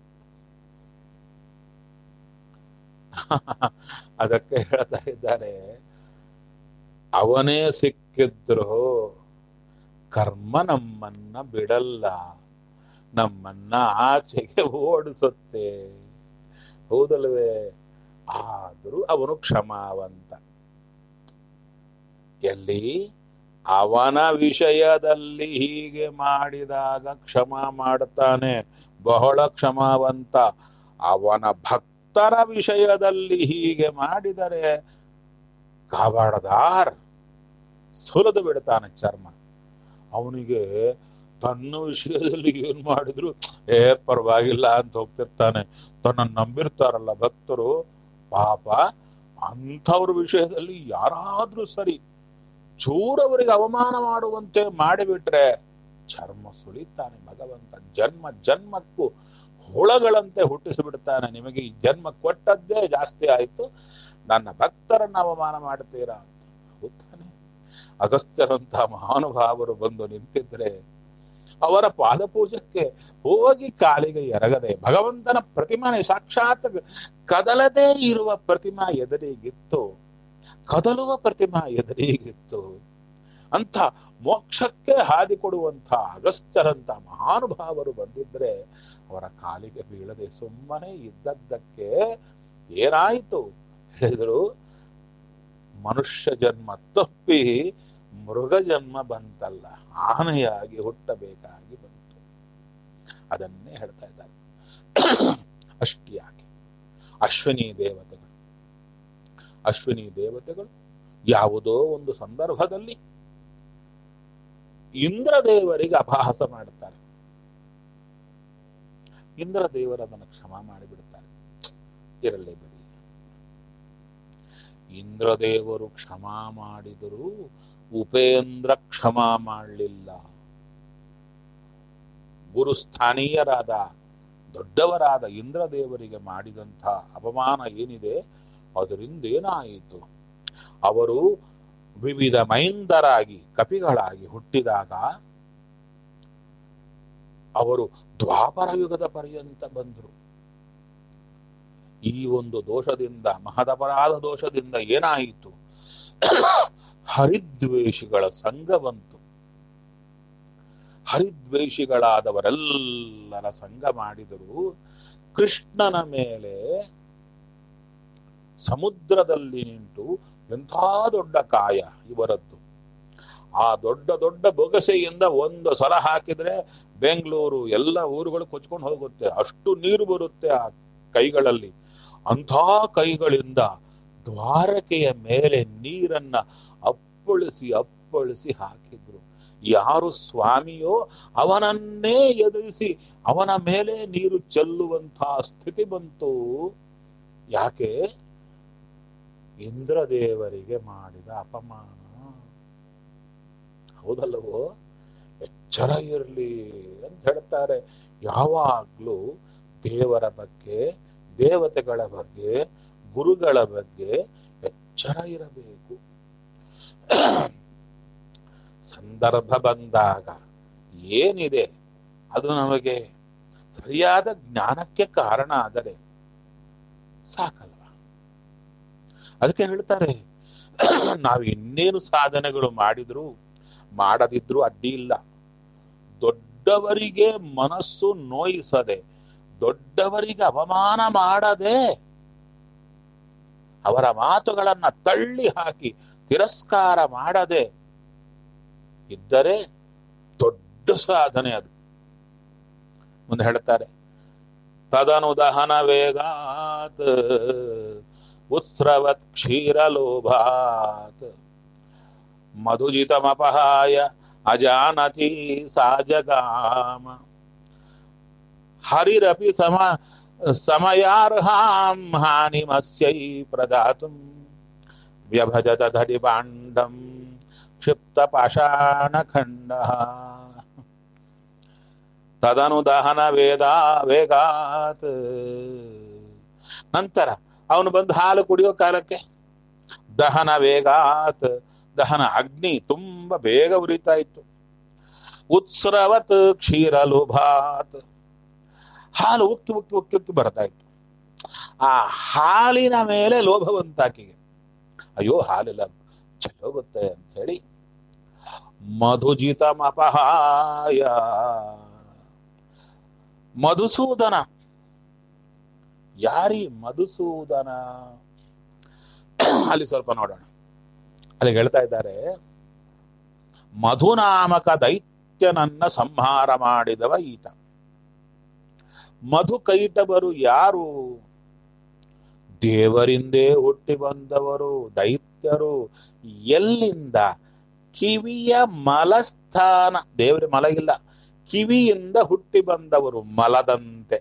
ಅದಕ್ಕೆ ಹೇಳ್ತಾ ಇದ್ದಾರೆ ಅವನೇ ಸಿಕ್ಕಿದ್ರು ಕರ್ಮ ನಮ್ಮನ್ನ ಬಿಡಲ್ಲ ನಮ್ಮನ್ನ ಆಚೆಗೆ ಓಡಿಸುತ್ತೆ ಹೌದಲ್ವೇ ಆದರೂ ಅವನು ಕ್ಷಮಾವಂತ ಎಲ್ಲಿ ಅವನ ವಿಷಯದಲ್ಲಿ ಹೀಗೆ ಮಾಡಿದಾಗ ಕ್ಷಮ ಮಾಡ್ತಾನೆ ಬಹಳ ಕ್ಷಮಾವಂತ ಅವನ ಭಕ್ತರ ವಿಷಯದಲ್ಲಿ ಹೀಗೆ ಮಾಡಿದರೆ ಕಾಪಾಡದಾರ್ ಸುಲಿದು ಬಿಡ್ತಾನೆ ಚರ್ಮ ಅವನಿಗೆ ತನ್ನ ವಿಷಯದಲ್ಲಿ ಏನ್ ಮಾಡಿದ್ರು ಏ ಪರವಾಗಿಲ್ಲ ಅಂತ ಹೋಗ್ತಿರ್ತಾನೆ ತನ್ನ ನಂಬಿರ್ತಾರಲ್ಲ ಭಕ್ತರು ಪಾಪ ಅಂಥವ್ರ ವಿಷಯದಲ್ಲಿ ಯಾರಾದ್ರೂ ಸರಿ ಚೂರವರಿಗೆ ಅವಮಾನ ಮಾಡುವಂತೆ ಮಾಡಿಬಿಟ್ರೆ ಚರ್ಮ ಸುಳಿತಾನೆ ಭಗವಂತ ಜನ್ಮ ಜನ್ಮಕ್ಕೂ ಹುಳಗಳಂತೆ ಹುಟ್ಟಿಸಿಬಿಡ್ತಾನೆ ನಿಮಗೆ ಈ ಜನ್ಮ ಕೊಟ್ಟದ್ದೇ ಜಾಸ್ತಿ ಆಯ್ತು ನನ್ನ ಭಕ್ತರನ್ನ ಅವಮಾನ ಮಾಡ್ತೀರಾ ಅಂತ ಹೌದಾನೆ ಅಗಸ್ತ್ಯರಂತ ಮಹಾನುಭಾವರು ಬಂದು ನಿಂತಿದ್ರೆ ಅವರ ಪಾದಪೂಜಕ್ಕೆ ಹೋಗಿ ಕಾಲಿಗೆ ಎರಗದೆ ಭಗವಂತನ ಪ್ರತಿಮಾನೆ ಸಾಕ್ಷಾತ್ ಕದಲದೇ ಇರುವ ಪ್ರತಿಮಾ ಎದುರಿಗಿತ್ತು ಕದಲುವ ಪ್ರತಿಮಾ ಎದುರಿಗಿತ್ತು ಅಂತ ಮೋಕ್ಷಕ್ಕೆ ಹಾದಿ ಕೊಡುವಂಥ ಅಗಸ್ತ್ಯರಂತ ಮಹಾನುಭಾವರು ಬಂದಿದ್ರೆ ಅವರ ಕಾಲಿಗೆ ಬೀಳದೆ ಸುಮ್ಮನೆ ಇದ್ದದ್ದಕ್ಕೆ ಏನಾಯಿತು ಹೇಳಿದರು ಮನುಷ್ಯ ಜನ್ಮ ತಪ್ಪಿ ಮೃಗ ಜನ್ಮ ಬಂತಲ್ಲ ಆನೆಯಾಗಿ ಹುಟ್ಟಬೇಕಾಗಿ ಬಂತು ಅದನ್ನೇ ಹೇಳ್ತಾ ಇದ್ದಾರೆ ಅಷ್ಟಿಯಾಗಿ ಅಶ್ವಿನಿ ದೇವತೆಗಳು ಅಶ್ವಿನಿ ದೇವತೆಗಳು ಯಾವುದೋ ಒಂದು ಸಂದರ್ಭದಲ್ಲಿ ಇಂದ್ರದೇವರಿಗೆ ಅಪಹಾಸ ಮಾಡುತ್ತಾರೆ ಇಂದ್ರದೇವರದನ್ನು ಕ್ಷಮ ಮಾಡಿಬಿಡುತ್ತಾರೆ ಇರಲಿ ಬಿಡಿ ಇಂದ್ರದೇವರು ಕ್ಷಮ ಮಾಡಿದರೂ ಉಪೇಂದ್ರ ಕ್ಷಮ ಮಾಡಲಿಲ್ಲ ಗುರುಸ್ಥಾನೀಯರಾದ ದೊಡ್ಡವರಾದ ಇಂದ್ರದೇವರಿಗೆ ಮಾಡಿದಂಥ ಅಪಮಾನ ಏನಿದೆ ಅದರಿಂದ ಏನಾಯಿತು ಅವರು ವಿವಿಧ ಮೈಂದರಾಗಿ ಕಪಿಗಳಾಗಿ ಹುಟ್ಟಿದಾಗ ಅವರು ದ್ವಾಪರ ಯುಗದ ಪರ್ಯಂತ ಬಂದರು ಈ ಒಂದು ದೋಷದಿಂದ ಮಹದಪರಾಧ ದೋಷದಿಂದ ಏನಾಯಿತು ಹರಿದ್ವೇಷಿಗಳ ಸಂಘ ಬಂತು ಹರಿದ್ವೇಷಿಗಳಾದವರೆಲ್ಲರ ಸಂಘ ಮಾಡಿದರು ಕೃಷ್ಣನ ಮೇಲೆ ಸಮುದ್ರದಲ್ಲಿ ನಿಂತು ಎಂಥ ದೊಡ್ಡ ಕಾಯ ಇವರದ್ದು ಆ ದೊಡ್ಡ ದೊಡ್ಡ ಬೊಗಸೆಯಿಂದ ಒಂದು ಸಲ ಹಾಕಿದ್ರೆ ಬೆಂಗಳೂರು ಎಲ್ಲ ಊರುಗಳು ಕೊಚ್ಕೊಂಡು ಹೋಗುತ್ತೆ ಅಷ್ಟು ನೀರು ಬರುತ್ತೆ ಆ ಕೈಗಳಲ್ಲಿ ಅಂಥ ಕೈಗಳಿಂದ ದ್ವಾರಕೆಯ ಮೇಲೆ ನೀರನ್ನ ಅಪ್ಪಳಿಸಿ ಅಪ್ಪಳಿಸಿ ಹಾಕಿದ್ರು ಯಾರು ಸ್ವಾಮಿಯೋ ಅವನನ್ನೇ ಎದುರಿಸಿ ಅವನ ಮೇಲೆ ನೀರು ಚೆಲ್ಲುವಂತಹ ಸ್ಥಿತಿ ಬಂತು ಯಾಕೆ ಇಂದ್ರದೇವರಿಗೆ ಮಾಡಿದ ಅಪಮಾನ ಹೌದಲ್ಲವೋ ಎಚ್ಚರ ಇರಲಿ ಅಂತ ಹೇಳ್ತಾರೆ ಯಾವಾಗ್ಲೂ ದೇವರ ಬಗ್ಗೆ ದೇವತೆಗಳ ಬಗ್ಗೆ ಗುರುಗಳ ಬಗ್ಗೆ ಎಚ್ಚರ ಇರಬೇಕು ಸಂದರ್ಭ ಬಂದಾಗ ಏನಿದೆ ಅದು ನಮಗೆ ಸರಿಯಾದ ಜ್ಞಾನಕ್ಕೆ ಕಾರಣ ಆದರೆ ಸಾಕಲ್ವ ಅದಕ್ಕೆ ಹೇಳ್ತಾರೆ ನಾವು ಇನ್ನೇನು ಸಾಧನೆಗಳು ಮಾಡಿದ್ರು ಮಾಡದಿದ್ರು ಅಡ್ಡಿ ಇಲ್ಲ ದೊಡ್ಡವರಿಗೆ ಮನಸ್ಸು ನೋಯಿಸದೆ ದೊಡ್ಡವರಿಗೆ ಅವಮಾನ ಮಾಡದೆ ಅವರ ಮಾತುಗಳನ್ನ ತಳ್ಳಿ ಹಾಕಿ ತಿರಸ್ಕಾರ ಮಾಡದೆ ಇದ್ದರೆ ದೊಡ್ಡ ಸಾಧನೆ ಅದು ಮುಂದೆ ಹೇಳ್ತಾರೆ ತದನು ದಹನ ವೇಗಾತ್ ಉತ್ಸ್ರವತ್ ಕ್ಷೀರಲೋಭಾತ್ ಮಧುಜಿತಮಪಹಾಯ ಅಜಾನತಿ ಸಾಜಗಾಮ ಹರಿರಪಿ ಸಮ ಸಮಯಾರ್ಹಾಂ ಹಾನಿಮಸ್ಯೈ ಪ್ರದಾತುಂ ವ್ಯಭಜತ ಧಡಿಪಾಂಡಂ ಕ್ಷಿಪ್ತ ಪಾಷಾಣಖಂಡ ತದನು ದಹನ ವೇದ ವೇಗಾತ್ ನಂತರ ಅವನು ಬಂದು ಹಾಲು ಕುಡಿಯೋ ಕಾಲಕ್ಕೆ ದಹನ ವೇಗಾತ್ ದಹನ ಅಗ್ನಿ ತುಂಬಾ ಬೇಗ ಉರಿತಾ ಇತ್ತು ಉತ್ಸ್ರವತ್ ಕ್ಷೀರ ಲೋಭಾತ್ ಹಾಲು ಉಕ್ಕಿ ಉಕ್ಕಿ ಉಕ್ಕಿ ಉಕ್ಕಿ ಬರ್ತಾ ಇತ್ತು ಆ ಹಾಲಿನ ಮೇಲೆ ಲೋಭವಂತಾಕಿಗೆ ಅಯ್ಯೋ ಹಾಲಿಲ್ಲ ಚೆಲ್ಲೋಗುತ್ತೆ ಅಂತ ಹೇಳಿ ಮಧುಜಿತಮಪಹಾಯ ಮಧುಸೂದನ ಯಾರಿ ಮಧುಸೂದನ ಅಲ್ಲಿ ಸ್ವಲ್ಪ ನೋಡೋಣ ಅಲ್ಲಿ ಹೇಳ್ತಾ ಇದ್ದಾರೆ ಮಧುನಾಮಕ ದೈತ್ಯನನ್ನ ಸಂಹಾರ ಮಾಡಿದವ ಈತ ಮಧು ಕೈಟವರು ಯಾರು ದೇವರಿಂದೇ ಹುಟ್ಟಿ ಬಂದವರು ದೈತ್ಯರು ಎಲ್ಲಿಂದ ಕಿವಿಯ ಮಲಸ್ಥಾನ ದೇವರ ಮಲ ಇಲ್ಲ ಕಿವಿಯಿಂದ ಹುಟ್ಟಿ ಬಂದವರು ಮಲದಂತೆ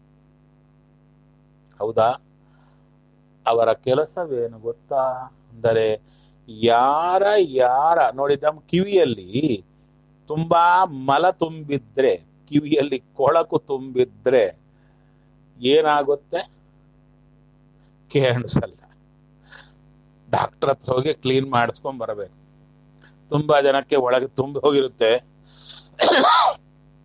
ಹೌದಾ ಅವರ ಕೆಲಸವೇನು ಗೊತ್ತಾ ಅಂದರೆ ಯಾರ ಯಾರ ನೋಡಿ ನಮ್ಮ ಕಿವಿಯಲ್ಲಿ ತುಂಬಾ ಮಲ ತುಂಬಿದ್ರೆ ಕಿವಿಯಲ್ಲಿ ಕೊಳಕು ತುಂಬಿದ್ರೆ ಏನಾಗುತ್ತೆ ಕೇಳಿಸಲ್ಲ ಡಾಕ್ಟರ್ ಹತ್ರ ಹೋಗಿ ಕ್ಲೀನ್ ಮಾಡಿಸ್ಕೊಂಡ್ ಬರಬೇಕು ತುಂಬಾ ಜನಕ್ಕೆ ಒಳಗೆ ತುಂಬಿ ಹೋಗಿರುತ್ತೆ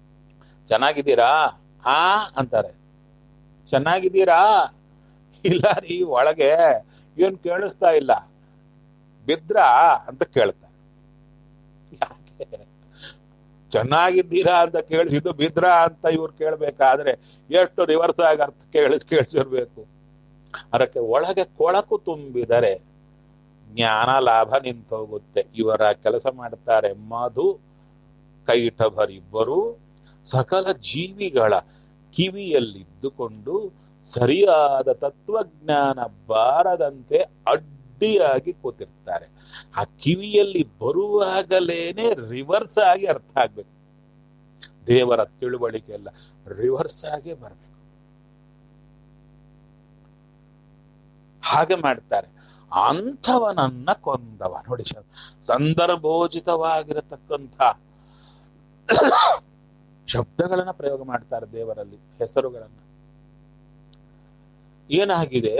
ಚೆನ್ನಾಗಿದ್ದೀರಾ ಆ ಅಂತಾರೆ ಚೆನ್ನಾಗಿದ್ದೀರಾ ಇಲ್ಲ ರೀ ಒಳಗೆ ಏನ್ ಕೇಳಿಸ್ತಾ ಇಲ್ಲ ಬಿದ್ರಾ ಅಂತ ಕೇಳ್ತಾರೆ ಯಾಕೆ ಚೆನ್ನಾಗಿದ್ದೀರಾ ಅಂತ ಕೇಳಿಸಿದ್ದು ಬಿದ್ರಾ ಅಂತ ಇವ್ರು ಕೇಳ್ಬೇಕಾದ್ರೆ ಎಷ್ಟು ರಿವರ್ಸ್ ಆಗಿ ಅರ್ಥ ಕೇಳಿಸ್ ಕೇಳಿಸಿರ್ಬೇಕು ಅದಕ್ಕೆ ಒಳಗೆ ಕೊಳಕು ತುಂಬಿದರೆ ಜ್ಞಾನ ಲಾಭ ನಿಂತೋಗುತ್ತೆ ಇವರ ಕೆಲಸ ಮಾಡ್ತಾರೆ ಮಧು ಕೈಟಭರಿಬ್ಬರು ಸಕಲ ಜೀವಿಗಳ ಕಿವಿಯಲ್ಲಿದ್ದುಕೊಂಡು ಸರಿಯಾದ ತತ್ವಜ್ಞಾನ ಬಾರದಂತೆ ಅಡ್ಡಿಯಾಗಿ ಕೂತಿರ್ತಾರೆ ಆ ಕಿವಿಯಲ್ಲಿ ಬರುವಾಗಲೇನೆ ರಿವರ್ಸ್ ಆಗಿ ಅರ್ಥ ಆಗ್ಬೇಕು ದೇವರ ತಿಳುವಳಿಕೆ ಎಲ್ಲ ರಿವರ್ಸ್ ಆಗಿ ಬರ್ಬೇಕು ಹಾಗೆ ಮಾಡ್ತಾರೆ ಅಂಥವನನ್ನ ಕೊಂದವ ನೋಡಿ ಶ- ಸಂದರ್ಭೋಚಿತವಾಗಿರತಕ್ಕಂಥ ಶಬ್ದಗಳನ್ನ ಪ್ರಯೋಗ ಮಾಡ್ತಾರೆ ದೇವರಲ್ಲಿ ಹೆಸರುಗಳನ್ನ ಏನಾಗಿದೆ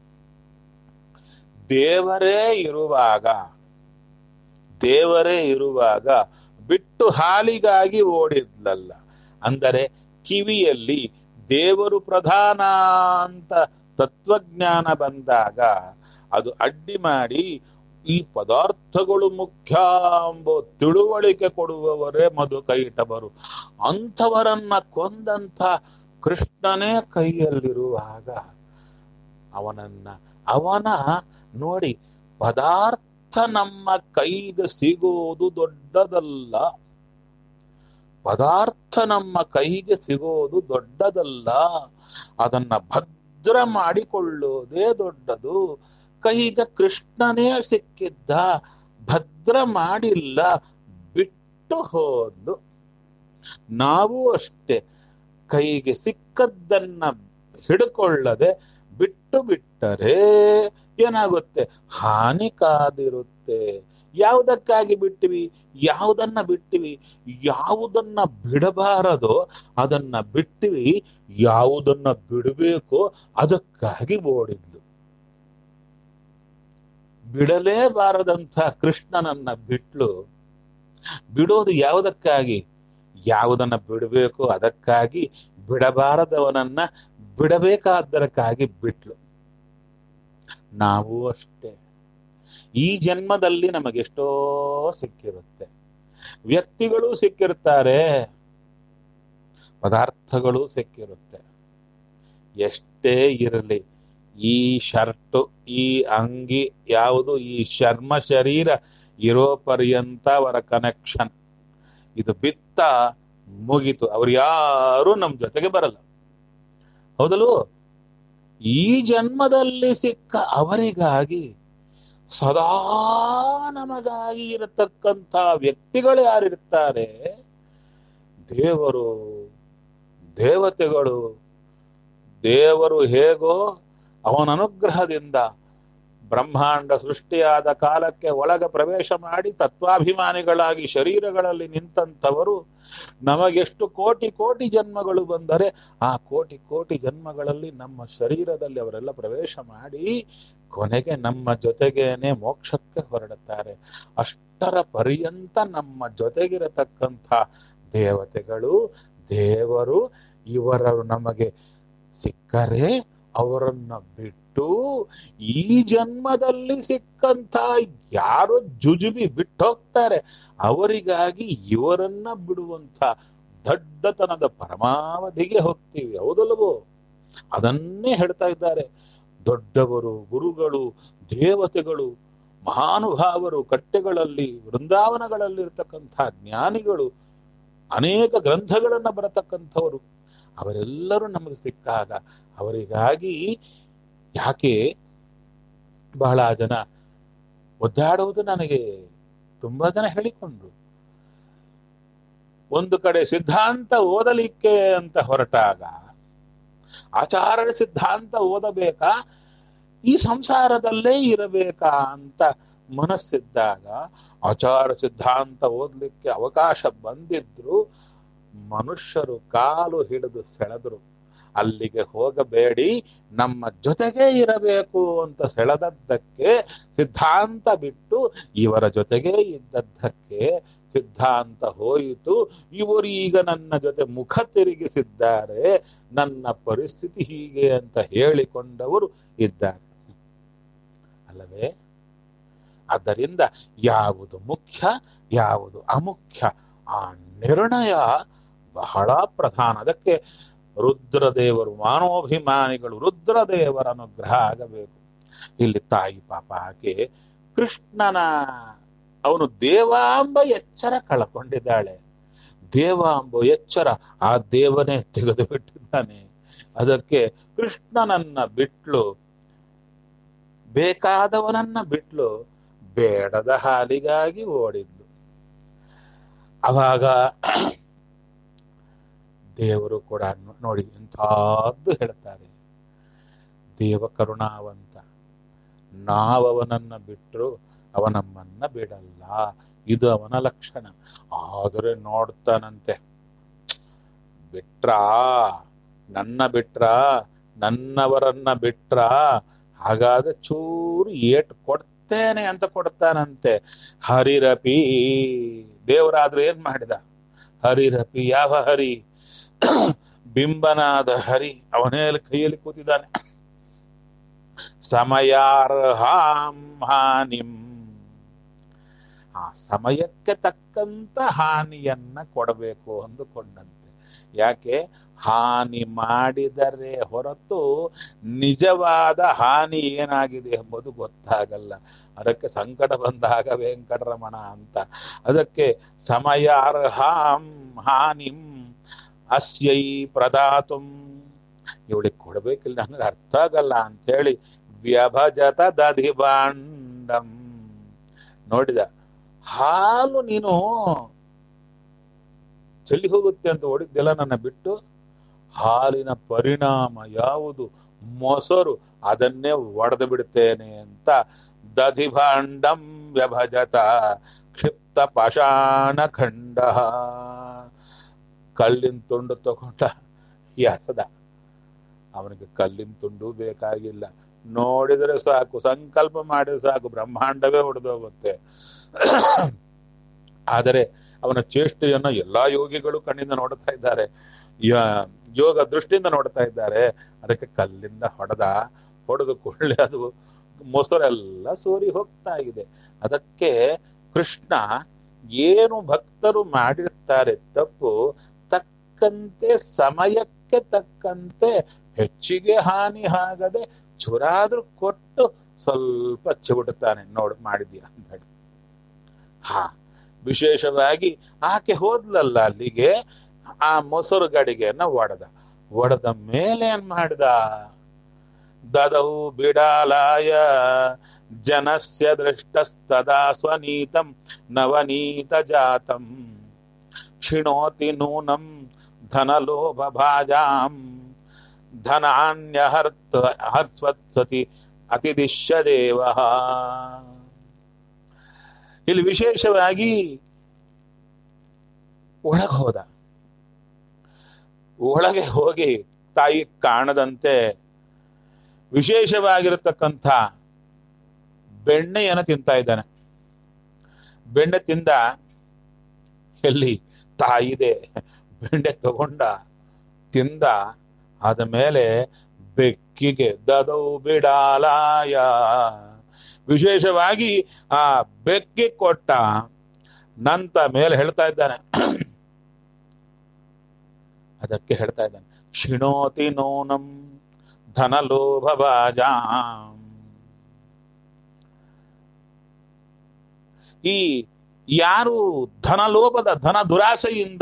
ದೇವರೇ ಇರುವಾಗ ದೇವರೇ ಇರುವಾಗ ಬಿಟ್ಟು ಹಾಲಿಗಾಗಿ ಓಡಿದ್ಲಲ್ಲ ಅಂದರೆ ಕಿವಿಯಲ್ಲಿ ದೇವರು ಪ್ರಧಾನ ಅಂತ ತತ್ವಜ್ಞಾನ ಬಂದಾಗ ಅದು ಅಡ್ಡಿ ಮಾಡಿ ಈ ಪದಾರ್ಥಗಳು ಮುಖ್ಯ ಎಂಬ ತಿಳುವಳಿಕೆ ಕೊಡುವವರೇ ಮಧು ಕೈಟಬರು ಅಂಥವರನ್ನ ಕೊಂದಂಥ ಕೃಷ್ಣನೇ ಕೈಯಲ್ಲಿರುವಾಗ ಅವನನ್ನ ಅವನ ನೋಡಿ ಪದಾರ್ಥ ನಮ್ಮ ಕೈಗೆ ಸಿಗೋದು ದೊಡ್ಡದಲ್ಲ ಪದಾರ್ಥ ನಮ್ಮ ಕೈಗೆ ಸಿಗೋದು ದೊಡ್ಡದಲ್ಲ ಅದನ್ನ ಭದ್ರ ಮಾಡಿಕೊಳ್ಳೋದೇ ದೊಡ್ಡದು ಕೈಗೆ ಕೃಷ್ಣನೇ ಸಿಕ್ಕಿದ್ದ ಭದ್ರ ಮಾಡಿಲ್ಲ ಬಿಟ್ಟು ಹೋದ್ಲು ನಾವು ಅಷ್ಟೇ ಕೈಗೆ ಸಿಕ್ಕದ್ದನ್ನ ಹಿಡ್ಕೊಳ್ಳದೆ ಬಿಟ್ಟು ಬಿಟ್ಟರೆ ಏನಾಗುತ್ತೆ ಹಾನಿ ಕಾದಿರುತ್ತೆ ಯಾವುದಕ್ಕಾಗಿ ಬಿಟ್ಟಿವಿ ಯಾವುದನ್ನ ಬಿಟ್ಟಿವಿ ಯಾವುದನ್ನ ಬಿಡಬಾರದೋ ಅದನ್ನ ಬಿಟ್ಟಿವಿ ಯಾವುದನ್ನ ಬಿಡಬೇಕೋ ಅದಕ್ಕಾಗಿ ಓಡಿದ್ಲು ಬಿಡಲೇಬಾರದಂಥ ಕೃಷ್ಣನನ್ನ ಬಿಟ್ಲು ಬಿಡೋದು ಯಾವುದಕ್ಕಾಗಿ ಯಾವುದನ್ನ ಬಿಡಬೇಕು ಅದಕ್ಕಾಗಿ ಬಿಡಬಾರದವನನ್ನ ಬಿಡಬೇಕಾದ್ದಕ್ಕಾಗಿ ಬಿಟ್ಲು ನಾವು ಅಷ್ಟೇ ಈ ಜನ್ಮದಲ್ಲಿ ನಮಗೆಷ್ಟೋ ಸಿಕ್ಕಿರುತ್ತೆ ವ್ಯಕ್ತಿಗಳು ಸಿಕ್ಕಿರ್ತಾರೆ ಪದಾರ್ಥಗಳು ಸಿಕ್ಕಿರುತ್ತೆ ಎಷ್ಟೇ ಇರಲಿ ಈ ಶರ್ಟು ಈ ಅಂಗಿ ಯಾವುದು ಈ ಚರ್ಮ ಶರೀರ ಇರೋ ಪರ್ಯಂತ ಅವರ ಕನೆಕ್ಷನ್ ಇದು ಬಿತ್ತ ಮುಗಿತು ಅವ್ರು ಯಾರು ನಮ್ಮ ಜೊತೆಗೆ ಬರಲ್ಲ ಹೌದಲ್ವೋ ಈ ಜನ್ಮದಲ್ಲಿ ಸಿಕ್ಕ ಅವರಿಗಾಗಿ ಸದಾ ನಮಗಾಗಿ ಇರತಕ್ಕಂಥ ವ್ಯಕ್ತಿಗಳು ಯಾರಿರ್ತಾರೆ ದೇವರು ದೇವತೆಗಳು ದೇವರು ಹೇಗೋ ಅವನ ಅನುಗ್ರಹದಿಂದ ಬ್ರಹ್ಮಾಂಡ ಸೃಷ್ಟಿಯಾದ ಕಾಲಕ್ಕೆ ಒಳಗ ಪ್ರವೇಶ ಮಾಡಿ ತತ್ವಾಭಿಮಾನಿಗಳಾಗಿ ಶರೀರಗಳಲ್ಲಿ ನಿಂತಂಥವರು ನಮಗೆಷ್ಟು ಕೋಟಿ ಕೋಟಿ ಜನ್ಮಗಳು ಬಂದರೆ ಆ ಕೋಟಿ ಕೋಟಿ ಜನ್ಮಗಳಲ್ಲಿ ನಮ್ಮ ಶರೀರದಲ್ಲಿ ಅವರೆಲ್ಲ ಪ್ರವೇಶ ಮಾಡಿ ಕೊನೆಗೆ ನಮ್ಮ ಜೊತೆಗೇನೆ ಮೋಕ್ಷಕ್ಕೆ ಹೊರಡುತ್ತಾರೆ ಅಷ್ಟರ ಪರ್ಯಂತ ನಮ್ಮ ಜೊತೆಗಿರತಕ್ಕಂಥ ದೇವತೆಗಳು ದೇವರು ಇವರ ನಮಗೆ ಸಿಕ್ಕರೆ ಅವರನ್ನ ಬಿಟ್ಟು ಈ ಜನ್ಮದಲ್ಲಿ ಸಿಕ್ಕಂತ ಯಾರು ಜುಜುಬಿ ಬಿಟ್ಟು ಹೋಗ್ತಾರೆ ಅವರಿಗಾಗಿ ಇವರನ್ನ ಬಿಡುವಂತ ದಡ್ಡತನದ ಪರಮಾವಧಿಗೆ ಹೋಗ್ತೀವಿ ಹೌದಲ್ವೋ ಅದನ್ನೇ ಹೇಳ್ತಾ ಇದ್ದಾರೆ ದೊಡ್ಡವರು ಗುರುಗಳು ದೇವತೆಗಳು ಮಹಾನುಭಾವರು ಕಟ್ಟೆಗಳಲ್ಲಿ ವೃಂದಾವನಗಳಲ್ಲಿ ಇರ್ತಕ್ಕಂಥ ಜ್ಞಾನಿಗಳು ಅನೇಕ ಗ್ರಂಥಗಳನ್ನ ಬರತಕ್ಕಂಥವರು ಅವರೆಲ್ಲರೂ ನಮಗೆ ಸಿಕ್ಕಾಗ ಅವರಿಗಾಗಿ ಯಾಕೆ ಬಹಳ ಜನ ಒದ್ದಾಡುವುದು ನನಗೆ ತುಂಬಾ ಜನ ಹೇಳಿಕೊಂಡ್ರು ಒಂದು ಕಡೆ ಸಿದ್ಧಾಂತ ಓದಲಿಕ್ಕೆ ಅಂತ ಹೊರಟಾಗ ಆಚಾರ್ಯ ಸಿದ್ಧಾಂತ ಓದಬೇಕಾ ಈ ಸಂಸಾರದಲ್ಲೇ ಇರಬೇಕಾ ಅಂತ ಮನಸ್ಸಿದ್ದಾಗ ಆಚಾರ ಸಿದ್ಧಾಂತ ಓದ್ಲಿಕ್ಕೆ ಅವಕಾಶ ಬಂದಿದ್ರು ಮನುಷ್ಯರು ಕಾಲು ಹಿಡಿದು ಸೆಳೆದ್ರು ಅಲ್ಲಿಗೆ ಹೋಗಬೇಡಿ ನಮ್ಮ ಜೊತೆಗೆ ಇರಬೇಕು ಅಂತ ಸೆಳೆದದ್ದಕ್ಕೆ ಸಿದ್ಧಾಂತ ಬಿಟ್ಟು ಇವರ ಜೊತೆಗೆ ಇದ್ದದ್ದಕ್ಕೆ ಸಿದ್ಧಾಂತ ಹೋಯಿತು ಇವರು ಈಗ ನನ್ನ ಜೊತೆ ಮುಖ ತಿರುಗಿಸಿದ್ದಾರೆ ನನ್ನ ಪರಿಸ್ಥಿತಿ ಹೀಗೆ ಅಂತ ಹೇಳಿಕೊಂಡವರು ಇದ್ದಾರೆ ಅಲ್ಲವೇ ಆದ್ದರಿಂದ ಯಾವುದು ಮುಖ್ಯ ಯಾವುದು ಅಮುಖ್ಯ ಆ ನಿರ್ಣಯ ಬಹಳ ಪ್ರಧಾನ ಅದಕ್ಕೆ ರುದ್ರದೇವರು ಮಾನೋಭಿಮಾನಿಗಳು ರುದ್ರದೇವರ ಅನುಗ್ರಹ ಆಗಬೇಕು ಇಲ್ಲಿ ತಾಯಿ ಪಾಪ ಆಕೆ ಕೃಷ್ಣನ ಅವನು ದೇವಾಂಬ ಎಚ್ಚರ ಕಳ್ಕೊಂಡಿದ್ದಾಳೆ ದೇವಾಂಬ ಎಚ್ಚರ ಆ ದೇವನೇ ತೆಗೆದು ಬಿಟ್ಟಿದ್ದಾನೆ ಅದಕ್ಕೆ ಕೃಷ್ಣನನ್ನ ಬಿಟ್ಲು ಬೇಕಾದವನನ್ನ ಬಿಟ್ಲು ಬೇಡದ ಹಾಲಿಗಾಗಿ ಓಡಿದ್ಲು ಅವಾಗ ದೇವರು ಕೂಡ ನೋಡಿ ಇಂಥದ್ದು ಹೇಳ್ತಾರೆ ದೇವ ಕರುಣಾವಂತ ನಾವವನನ್ನ ಬಿಟ್ಟರು ಅವನಮ್ಮನ್ನ ಬಿಡಲ್ಲ ಇದು ಅವನ ಲಕ್ಷಣ ಆದರೆ ನೋಡ್ತಾನಂತೆ ಬಿಟ್ರಾ ನನ್ನ ಬಿಟ್ರ ನನ್ನವರನ್ನ ಬಿಟ್ರ ಹಾಗಾದ್ರೆ ಚೂರು ಏಟ್ ಕೊಡ್ತೇನೆ ಅಂತ ಕೊಡ್ತಾನಂತೆ ಹರಿರಪಿ ದೇವರಾದ್ರೆ ಏನ್ ಮಾಡಿದ ಹರಿರಪಿ ಯಾವ ಹರಿ ಬಿಂಬನಾದ ಹರಿ ಅವನೇ ಕೈಯಲ್ಲಿ ಕೂತಿದ್ದಾನೆ ಸಮಯಾರ್ಹಾಂ ಹಾನಿಂ ಆ ಸಮಯಕ್ಕೆ ತಕ್ಕಂತ ಹಾನಿಯನ್ನ ಕೊಡಬೇಕು ಅಂದುಕೊಂಡಂತೆ ಯಾಕೆ ಹಾನಿ ಮಾಡಿದರೆ ಹೊರತು ನಿಜವಾದ ಹಾನಿ ಏನಾಗಿದೆ ಎಂಬುದು ಗೊತ್ತಾಗಲ್ಲ ಅದಕ್ಕೆ ಸಂಕಟ ಬಂದಾಗ ವೆಂಕಟರಮಣ ಅಂತ ಅದಕ್ಕೆ ಸಮಯಾರ್ಹಾಂ ಹಾನಿಂ ಅಸ್ಯೈ ಪ್ರದಾತುಂ ಇವಳಿಗೆ ಕೊಡಬೇಕಿಲ್ಲ ನನಗೆ ಅರ್ಥ ಆಗಲ್ಲ ಅಂತೇಳಿ ವ್ಯಭಜತ ದಧಿಬಾಂಡಂ ನೋಡಿದ ಹಾಲು ನೀನು ಚೆಲ್ಲಿ ಹೋಗುತ್ತೆ ಅಂತ ಹೊಡಿದ್ದೆಲ್ಲ ನನ್ನ ಬಿಟ್ಟು ಹಾಲಿನ ಪರಿಣಾಮ ಯಾವುದು ಮೊಸರು ಅದನ್ನೇ ಒಡೆದು ಬಿಡ್ತೇನೆ ಅಂತ ದಧಿಭಾಂಡಂ ವ್ಯಭಜತ ಕ್ಷಿಪ್ತ ಪಾಷಾಣ ಖಂಡ ಕಲ್ಲಿನ ತುಂಡು ತಗೊಂಡ ಎಸದ ಅವನಿಗೆ ಕಲ್ಲಿನ ತುಂಡು ಬೇಕಾಗಿಲ್ಲ ನೋಡಿದರೆ ಸಾಕು ಸಂಕಲ್ಪ ಮಾಡಿದ್ರೆ ಸಾಕು ಬ್ರಹ್ಮಾಂಡವೇ ಹೊಡೆದೋಗುತ್ತೆ ಆದರೆ ಅವನ ಚೇಷ್ಟೆಯನ್ನ ಎಲ್ಲಾ ಯೋಗಿಗಳು ಕಣ್ಣಿಂದ ನೋಡ್ತಾ ಇದ್ದಾರೆ ಯೋಗ ದೃಷ್ಟಿಯಿಂದ ನೋಡ್ತಾ ಇದ್ದಾರೆ ಅದಕ್ಕೆ ಕಲ್ಲಿಂದ ಹೊಡೆದ ಹೊಡೆದು ಕೊಳ್ಳೆ ಅದು ಮೊಸರೆಲ್ಲ ಸೋರಿ ಹೋಗ್ತಾ ಇದೆ ಅದಕ್ಕೆ ಕೃಷ್ಣ ಏನು ಭಕ್ತರು ಮಾಡಿರ್ತಾರೆ ತಪ್ಪು ತಕ್ಕಂತೆ ಸಮಯಕ್ಕೆ ತಕ್ಕಂತೆ ಹೆಚ್ಚಿಗೆ ಹಾನಿ ಆಗದೆ ಚುರಾದ್ರೂ ಕೊಟ್ಟು ಸ್ವಲ್ಪ ಚಿವುಡುತ್ತಾನೆ ನೋಡು ಮಾಡಿದ್ಯಾ ಅಂತ ಹೇಳಿ ಹಾ ವಿಶೇಷವಾಗಿ ಆಕೆ ಹೋದ್ಲಲ್ಲ ಅಲ್ಲಿಗೆ ಆ ಮೊಸರು ಗಡಿಗೆಯನ್ನ ಒಡೆದ ಒಡೆದ ಮೇಲೆ ಏನ್ ಮಾಡಿದ ದದೌ ಬಿಡಾಲಾಯ ಜನಸ್ಯ ದೃಷ್ಟಸ್ತದಾ ಸ್ವನೀತಂ ನವನೀತ ಜಾತಂ ಕ್ಷಿಣೋತಿ ನೂನಂ ಧನಲೋಭ ಭಾಜಾಂ ಧನಾನ್ಯ ಹರ್ತ ಹರ್ಸ್ವತ್ಸತಿ ಅತಿದಿಶ್ಯ ದೇವ ಇಲ್ಲಿ ವಿಶೇಷವಾಗಿ ಒಳಗೆ ಹೋದ ಒಳಗೆ ಹೋಗಿ ತಾಯಿ ಕಾಣದಂತೆ ವಿಶೇಷವಾಗಿರತಕ್ಕಂಥ ಬೆಣ್ಣೆಯನ್ನು ತಿಂತಾ ಇದ್ದಾನೆ ಬೆಣ್ಣೆ ತಿಂದ ಎಲ್ಲಿ ತಾಯಿದೆ ಬೆಣ್ಣೆ ತಗೊಂಡ ತಿಂದ ಆದ ಮೇಲೆ ಬೆಕ್ಕಿಗೆ ದದೌ ಬಿಡಾಲಾಯ ವಿಶೇಷವಾಗಿ ಆ ಬೆಕ್ಕಿ ಕೊಟ್ಟ ನಂತ ಮೇಲೆ ಹೇಳ್ತಾ ಇದ್ದಾನೆ ಅದಕ್ಕೆ ಹೇಳ್ತಾ ಇದ್ದಾನೆ ಶಿಣೋತಿ ನೋನಂ ಧನಲೋಭ ಬಾಜಾಂ ಈ ಯಾರು ಧನಲೋಭದ ಧನ ದುರಾಸೆಯಿಂದ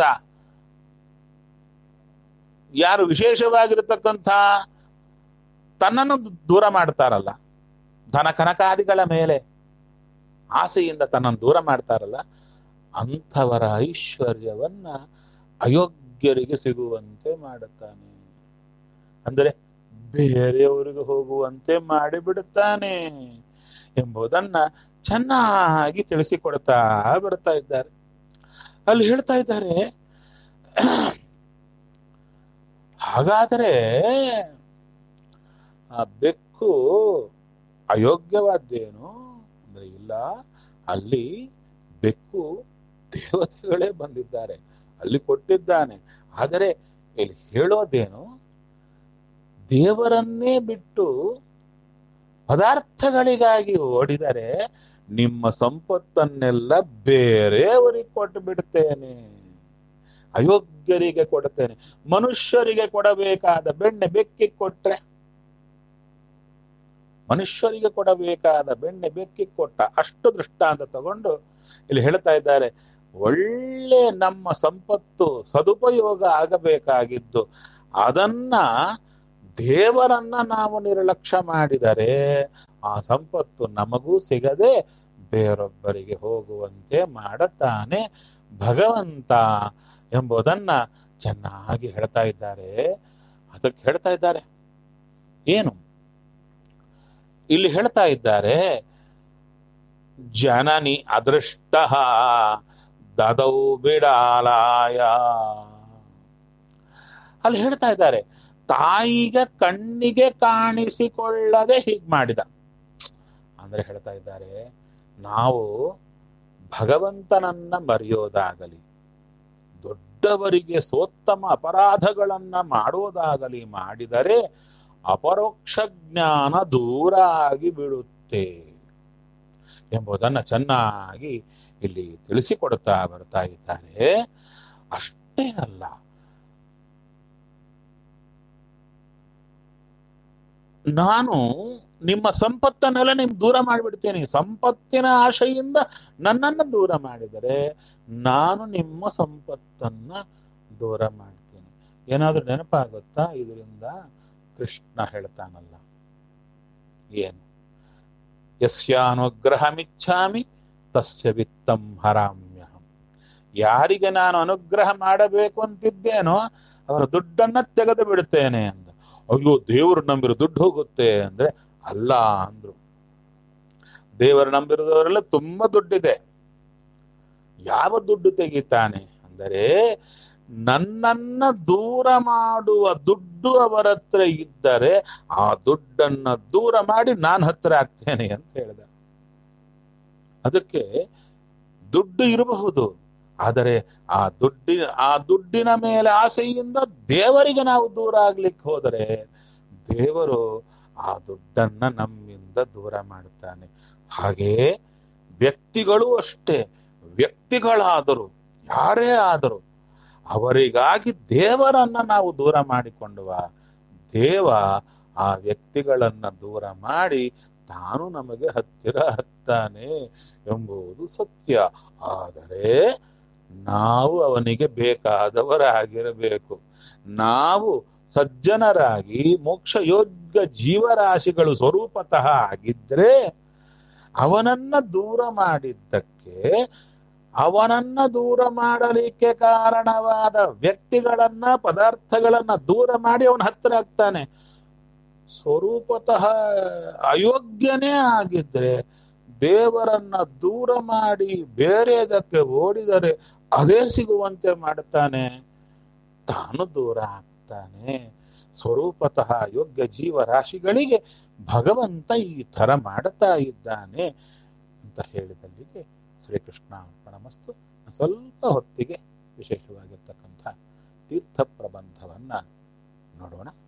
ಯಾರು ವಿಶೇಷವಾಗಿರತಕ್ಕಂಥ ತನ್ನನ್ನು ದೂರ ಮಾಡ್ತಾರಲ್ಲ ಧನ ಕನಕಾದಿಗಳ ಮೇಲೆ ಆಸೆಯಿಂದ ತನ್ನನ್ನು ದೂರ ಮಾಡ್ತಾರಲ್ಲ ಅಂಥವರ ಐಶ್ವರ್ಯವನ್ನ ಅಯೋಗ್ಯರಿಗೆ ಸಿಗುವಂತೆ ಮಾಡುತ್ತಾನೆ ಅಂದರೆ ಬೇರೆಯವರಿಗೆ ಹೋಗುವಂತೆ ಮಾಡಿಬಿಡುತ್ತಾನೆ ಎಂಬುದನ್ನ ಚೆನ್ನಾಗಿ ತಿಳಿಸಿಕೊಡ್ತಾ ಬರ್ತಾ ಇದ್ದಾರೆ ಅಲ್ಲಿ ಹೇಳ್ತಾ ಇದ್ದಾರೆ ಹಾಗಾದರೆ ಆ ಬೆಕ್ಕು ಅಯೋಗ್ಯವಾದ್ದೇನು ಅಂದ್ರೆ ಇಲ್ಲ ಅಲ್ಲಿ ಬೆಕ್ಕು ದೇವತೆಗಳೇ ಬಂದಿದ್ದಾರೆ ಅಲ್ಲಿ ಕೊಟ್ಟಿದ್ದಾನೆ ಆದರೆ ಇಲ್ಲಿ ಹೇಳೋದೇನು ದೇವರನ್ನೇ ಬಿಟ್ಟು ಪದಾರ್ಥಗಳಿಗಾಗಿ ಓಡಿದರೆ ನಿಮ್ಮ ಸಂಪತ್ತನ್ನೆಲ್ಲ ಬೇರೆಯವರಿಗೆ ಕೊಟ್ಟು ಬಿಡ್ತೇನೆ ಅಯೋಗ್ಯರಿಗೆ ಕೊಡ್ತೇನೆ ಮನುಷ್ಯರಿಗೆ ಕೊಡಬೇಕಾದ ಬೆಣ್ಣೆ ಬೆಕ್ಕಿಗೆ ಕೊಟ್ರೆ ಮನುಷ್ಯರಿಗೆ ಕೊಡಬೇಕಾದ ಬೆಣ್ಣೆ ಬೆಕ್ಕಿಗೆ ಕೊಟ್ಟ ಅಷ್ಟು ದೃಷ್ಟಾಂತ ತಗೊಂಡು ಇಲ್ಲಿ ಹೇಳ್ತಾ ಇದ್ದಾರೆ ಒಳ್ಳೆ ನಮ್ಮ ಸಂಪತ್ತು ಸದುಪಯೋಗ ಆಗಬೇಕಾಗಿದ್ದು ಅದನ್ನ ದೇವರನ್ನ ನಾವು ನಿರ್ಲಕ್ಷ್ಯ ಮಾಡಿದರೆ ಆ ಸಂಪತ್ತು ನಮಗೂ ಸಿಗದೆ ಬೇರೊಬ್ಬರಿಗೆ ಹೋಗುವಂತೆ ಮಾಡುತ್ತಾನೆ ಭಗವಂತ ಎಂಬುದನ್ನ ಚೆನ್ನಾಗಿ ಹೇಳ್ತಾ ಇದ್ದಾರೆ ಅದಕ್ಕೆ ಹೇಳ್ತಾ ಇದ್ದಾರೆ ಏನು ಇಲ್ಲಿ ಹೇಳ್ತಾ ಇದ್ದಾರೆ ಜನನಿ ಅದೃಷ್ಟ ದದೌ ಬಿಡಾಲಾಯ ಅಲ್ಲಿ ಹೇಳ್ತಾ ಇದ್ದಾರೆ ತಾಯಿಗೆ ಕಣ್ಣಿಗೆ ಕಾಣಿಸಿಕೊಳ್ಳದೆ ಹೀಗ್ ಮಾಡಿದ ಅಂದ್ರೆ ಹೇಳ್ತಾ ಇದ್ದಾರೆ ನಾವು ಭಗವಂತನನ್ನ ಮರೆಯೋದಾಗಲಿ ದೊಡ್ಡವರಿಗೆ ಸೋತ್ತಮ ಅಪರಾಧಗಳನ್ನ ಮಾಡೋದಾಗಲಿ ಮಾಡಿದರೆ ಅಪರೋಕ್ಷ ಜ್ಞಾನ ದೂರ ಆಗಿ ಬಿಡುತ್ತೆ ಎಂಬುದನ್ನು ಚೆನ್ನಾಗಿ ಇಲ್ಲಿ ತಿಳಿಸಿಕೊಡುತ್ತಾ ಬರ್ತಾ ಇದ್ದಾರೆ ಅಷ್ಟೇ ಅಲ್ಲ ನಾನು ನಿಮ್ಮ ಸಂಪತ್ತನ್ನೆಲ್ಲ ನಿಮ್ ದೂರ ಮಾಡಿಬಿಡ್ತೇನೆ ಸಂಪತ್ತಿನ ಆಶೆಯಿಂದ ನನ್ನನ್ನು ದೂರ ಮಾಡಿದರೆ ನಾನು ನಿಮ್ಮ ಸಂಪತ್ತನ್ನ ದೂರ ಮಾಡ್ತೇನೆ ಏನಾದ್ರೂ ನೆನಪಾಗುತ್ತಾ ಇದರಿಂದ ಕೃಷ್ಣ ಹೇಳ್ತಾನಲ್ಲ ಏನು ಯಸ್ಯಾನುಗ್ರಹಮಿಚ್ಛಾಮಿ ತಸ್ಯ ವಿತ್ತಂ ಹರಾಮ್ಯಹಂ ಯಾರಿಗೆ ನಾನು ಅನುಗ್ರಹ ಮಾಡಬೇಕು ಅಂತಿದ್ದೇನೋ ಅವರ ದುಡ್ಡನ್ನ ತೆಗೆದು ಬಿಡುತ್ತೇನೆ ಅಂದ ಅಯ್ಯೋ ದೇವರು ನಂಬಿರೋ ದುಡ್ಡು ಹೋಗುತ್ತೆ ಅಂದ್ರೆ ಅಲ್ಲ ಅಂದ್ರು ದೇವರು ನಂಬಿರೋದವರೆಲ್ಲ ತುಂಬಾ ದುಡ್ಡಿದೆ ಯಾವ ದುಡ್ಡು ತೆಗಿತಾನೆ ಅಂದರೆ ನನ್ನನ್ನ ದೂರ ಮಾಡುವ ದುಡ್ಡು ಅವರ ಹತ್ರ ಇದ್ದರೆ ಆ ದುಡ್ಡನ್ನ ದೂರ ಮಾಡಿ ನಾನು ಹತ್ರ ಆಗ್ತೇನೆ ಅಂತ ಹೇಳ್ದ ಅದಕ್ಕೆ ದುಡ್ಡು ಇರಬಹುದು ಆದರೆ ಆ ದುಡ್ಡಿನ ಆ ದುಡ್ಡಿನ ಮೇಲೆ ಆಸೆಯಿಂದ ದೇವರಿಗೆ ನಾವು ದೂರ ಆಗ್ಲಿಕ್ಕೆ ಹೋದರೆ ದೇವರು ಆ ದುಡ್ಡನ್ನ ನಮ್ಮಿಂದ ದೂರ ಮಾಡುತ್ತಾನೆ ಹಾಗೇ ವ್ಯಕ್ತಿಗಳು ಅಷ್ಟೇ ವ್ಯಕ್ತಿಗಳಾದರು ಯಾರೇ ಆದರು ಅವರಿಗಾಗಿ ದೇವರನ್ನ ನಾವು ದೂರ ಮಾಡಿಕೊಂಡುವ ದೇವ ಆ ವ್ಯಕ್ತಿಗಳನ್ನ ದೂರ ಮಾಡಿ ತಾನು ನಮಗೆ ಹತ್ತಿರ ಹತ್ತಾನೆ ಎಂಬುದು ಸತ್ಯ ಆದರೆ ನಾವು ಅವನಿಗೆ ಬೇಕಾದವರಾಗಿರಬೇಕು ನಾವು ಸಜ್ಜನರಾಗಿ ಮೋಕ್ಷ ಯೋಗ್ಯ ಜೀವರಾಶಿಗಳು ಸ್ವರೂಪತಃ ಆಗಿದ್ರೆ ಅವನನ್ನ ದೂರ ಮಾಡಿದ್ದಕ್ಕೆ ಅವನನ್ನ ದೂರ ಮಾಡಲಿಕ್ಕೆ ಕಾರಣವಾದ ವ್ಯಕ್ತಿಗಳನ್ನ ಪದಾರ್ಥಗಳನ್ನ ದೂರ ಮಾಡಿ ಅವನ ಹತ್ರ ಆಗ್ತಾನೆ ಸ್ವರೂಪತಃ ಅಯೋಗ್ಯನೇ ಆಗಿದ್ರೆ ದೇವರನ್ನ ದೂರ ಮಾಡಿ ಬೇರೆದಕ್ಕೆ ಓಡಿದರೆ ಅದೇ ಸಿಗುವಂತೆ ಮಾಡುತ್ತಾನೆ ತಾನು ದೂರ ಆಗ್ತಾನೆ ಸ್ವರೂಪತಃ ಯೋಗ್ಯ ಜೀವರಾಶಿಗಳಿಗೆ ಭಗವಂತ ಈ ತರ ಮಾಡುತ್ತಾ ಇದ್ದಾನೆ ಅಂತ ಹೇಳಿದಲ್ಲಿಗೆ ಶ್ರೀಕೃಷ್ಣ ಅರ್ಪಣಮಸ್ತು ಸ್ವಲ್ಪ ಹೊತ್ತಿಗೆ ವಿಶೇಷವಾಗಿರ್ತಕ್ಕಂಥ ತೀರ್ಥ ಪ್ರಬಂಧವನ್ನ ನೋಡೋಣ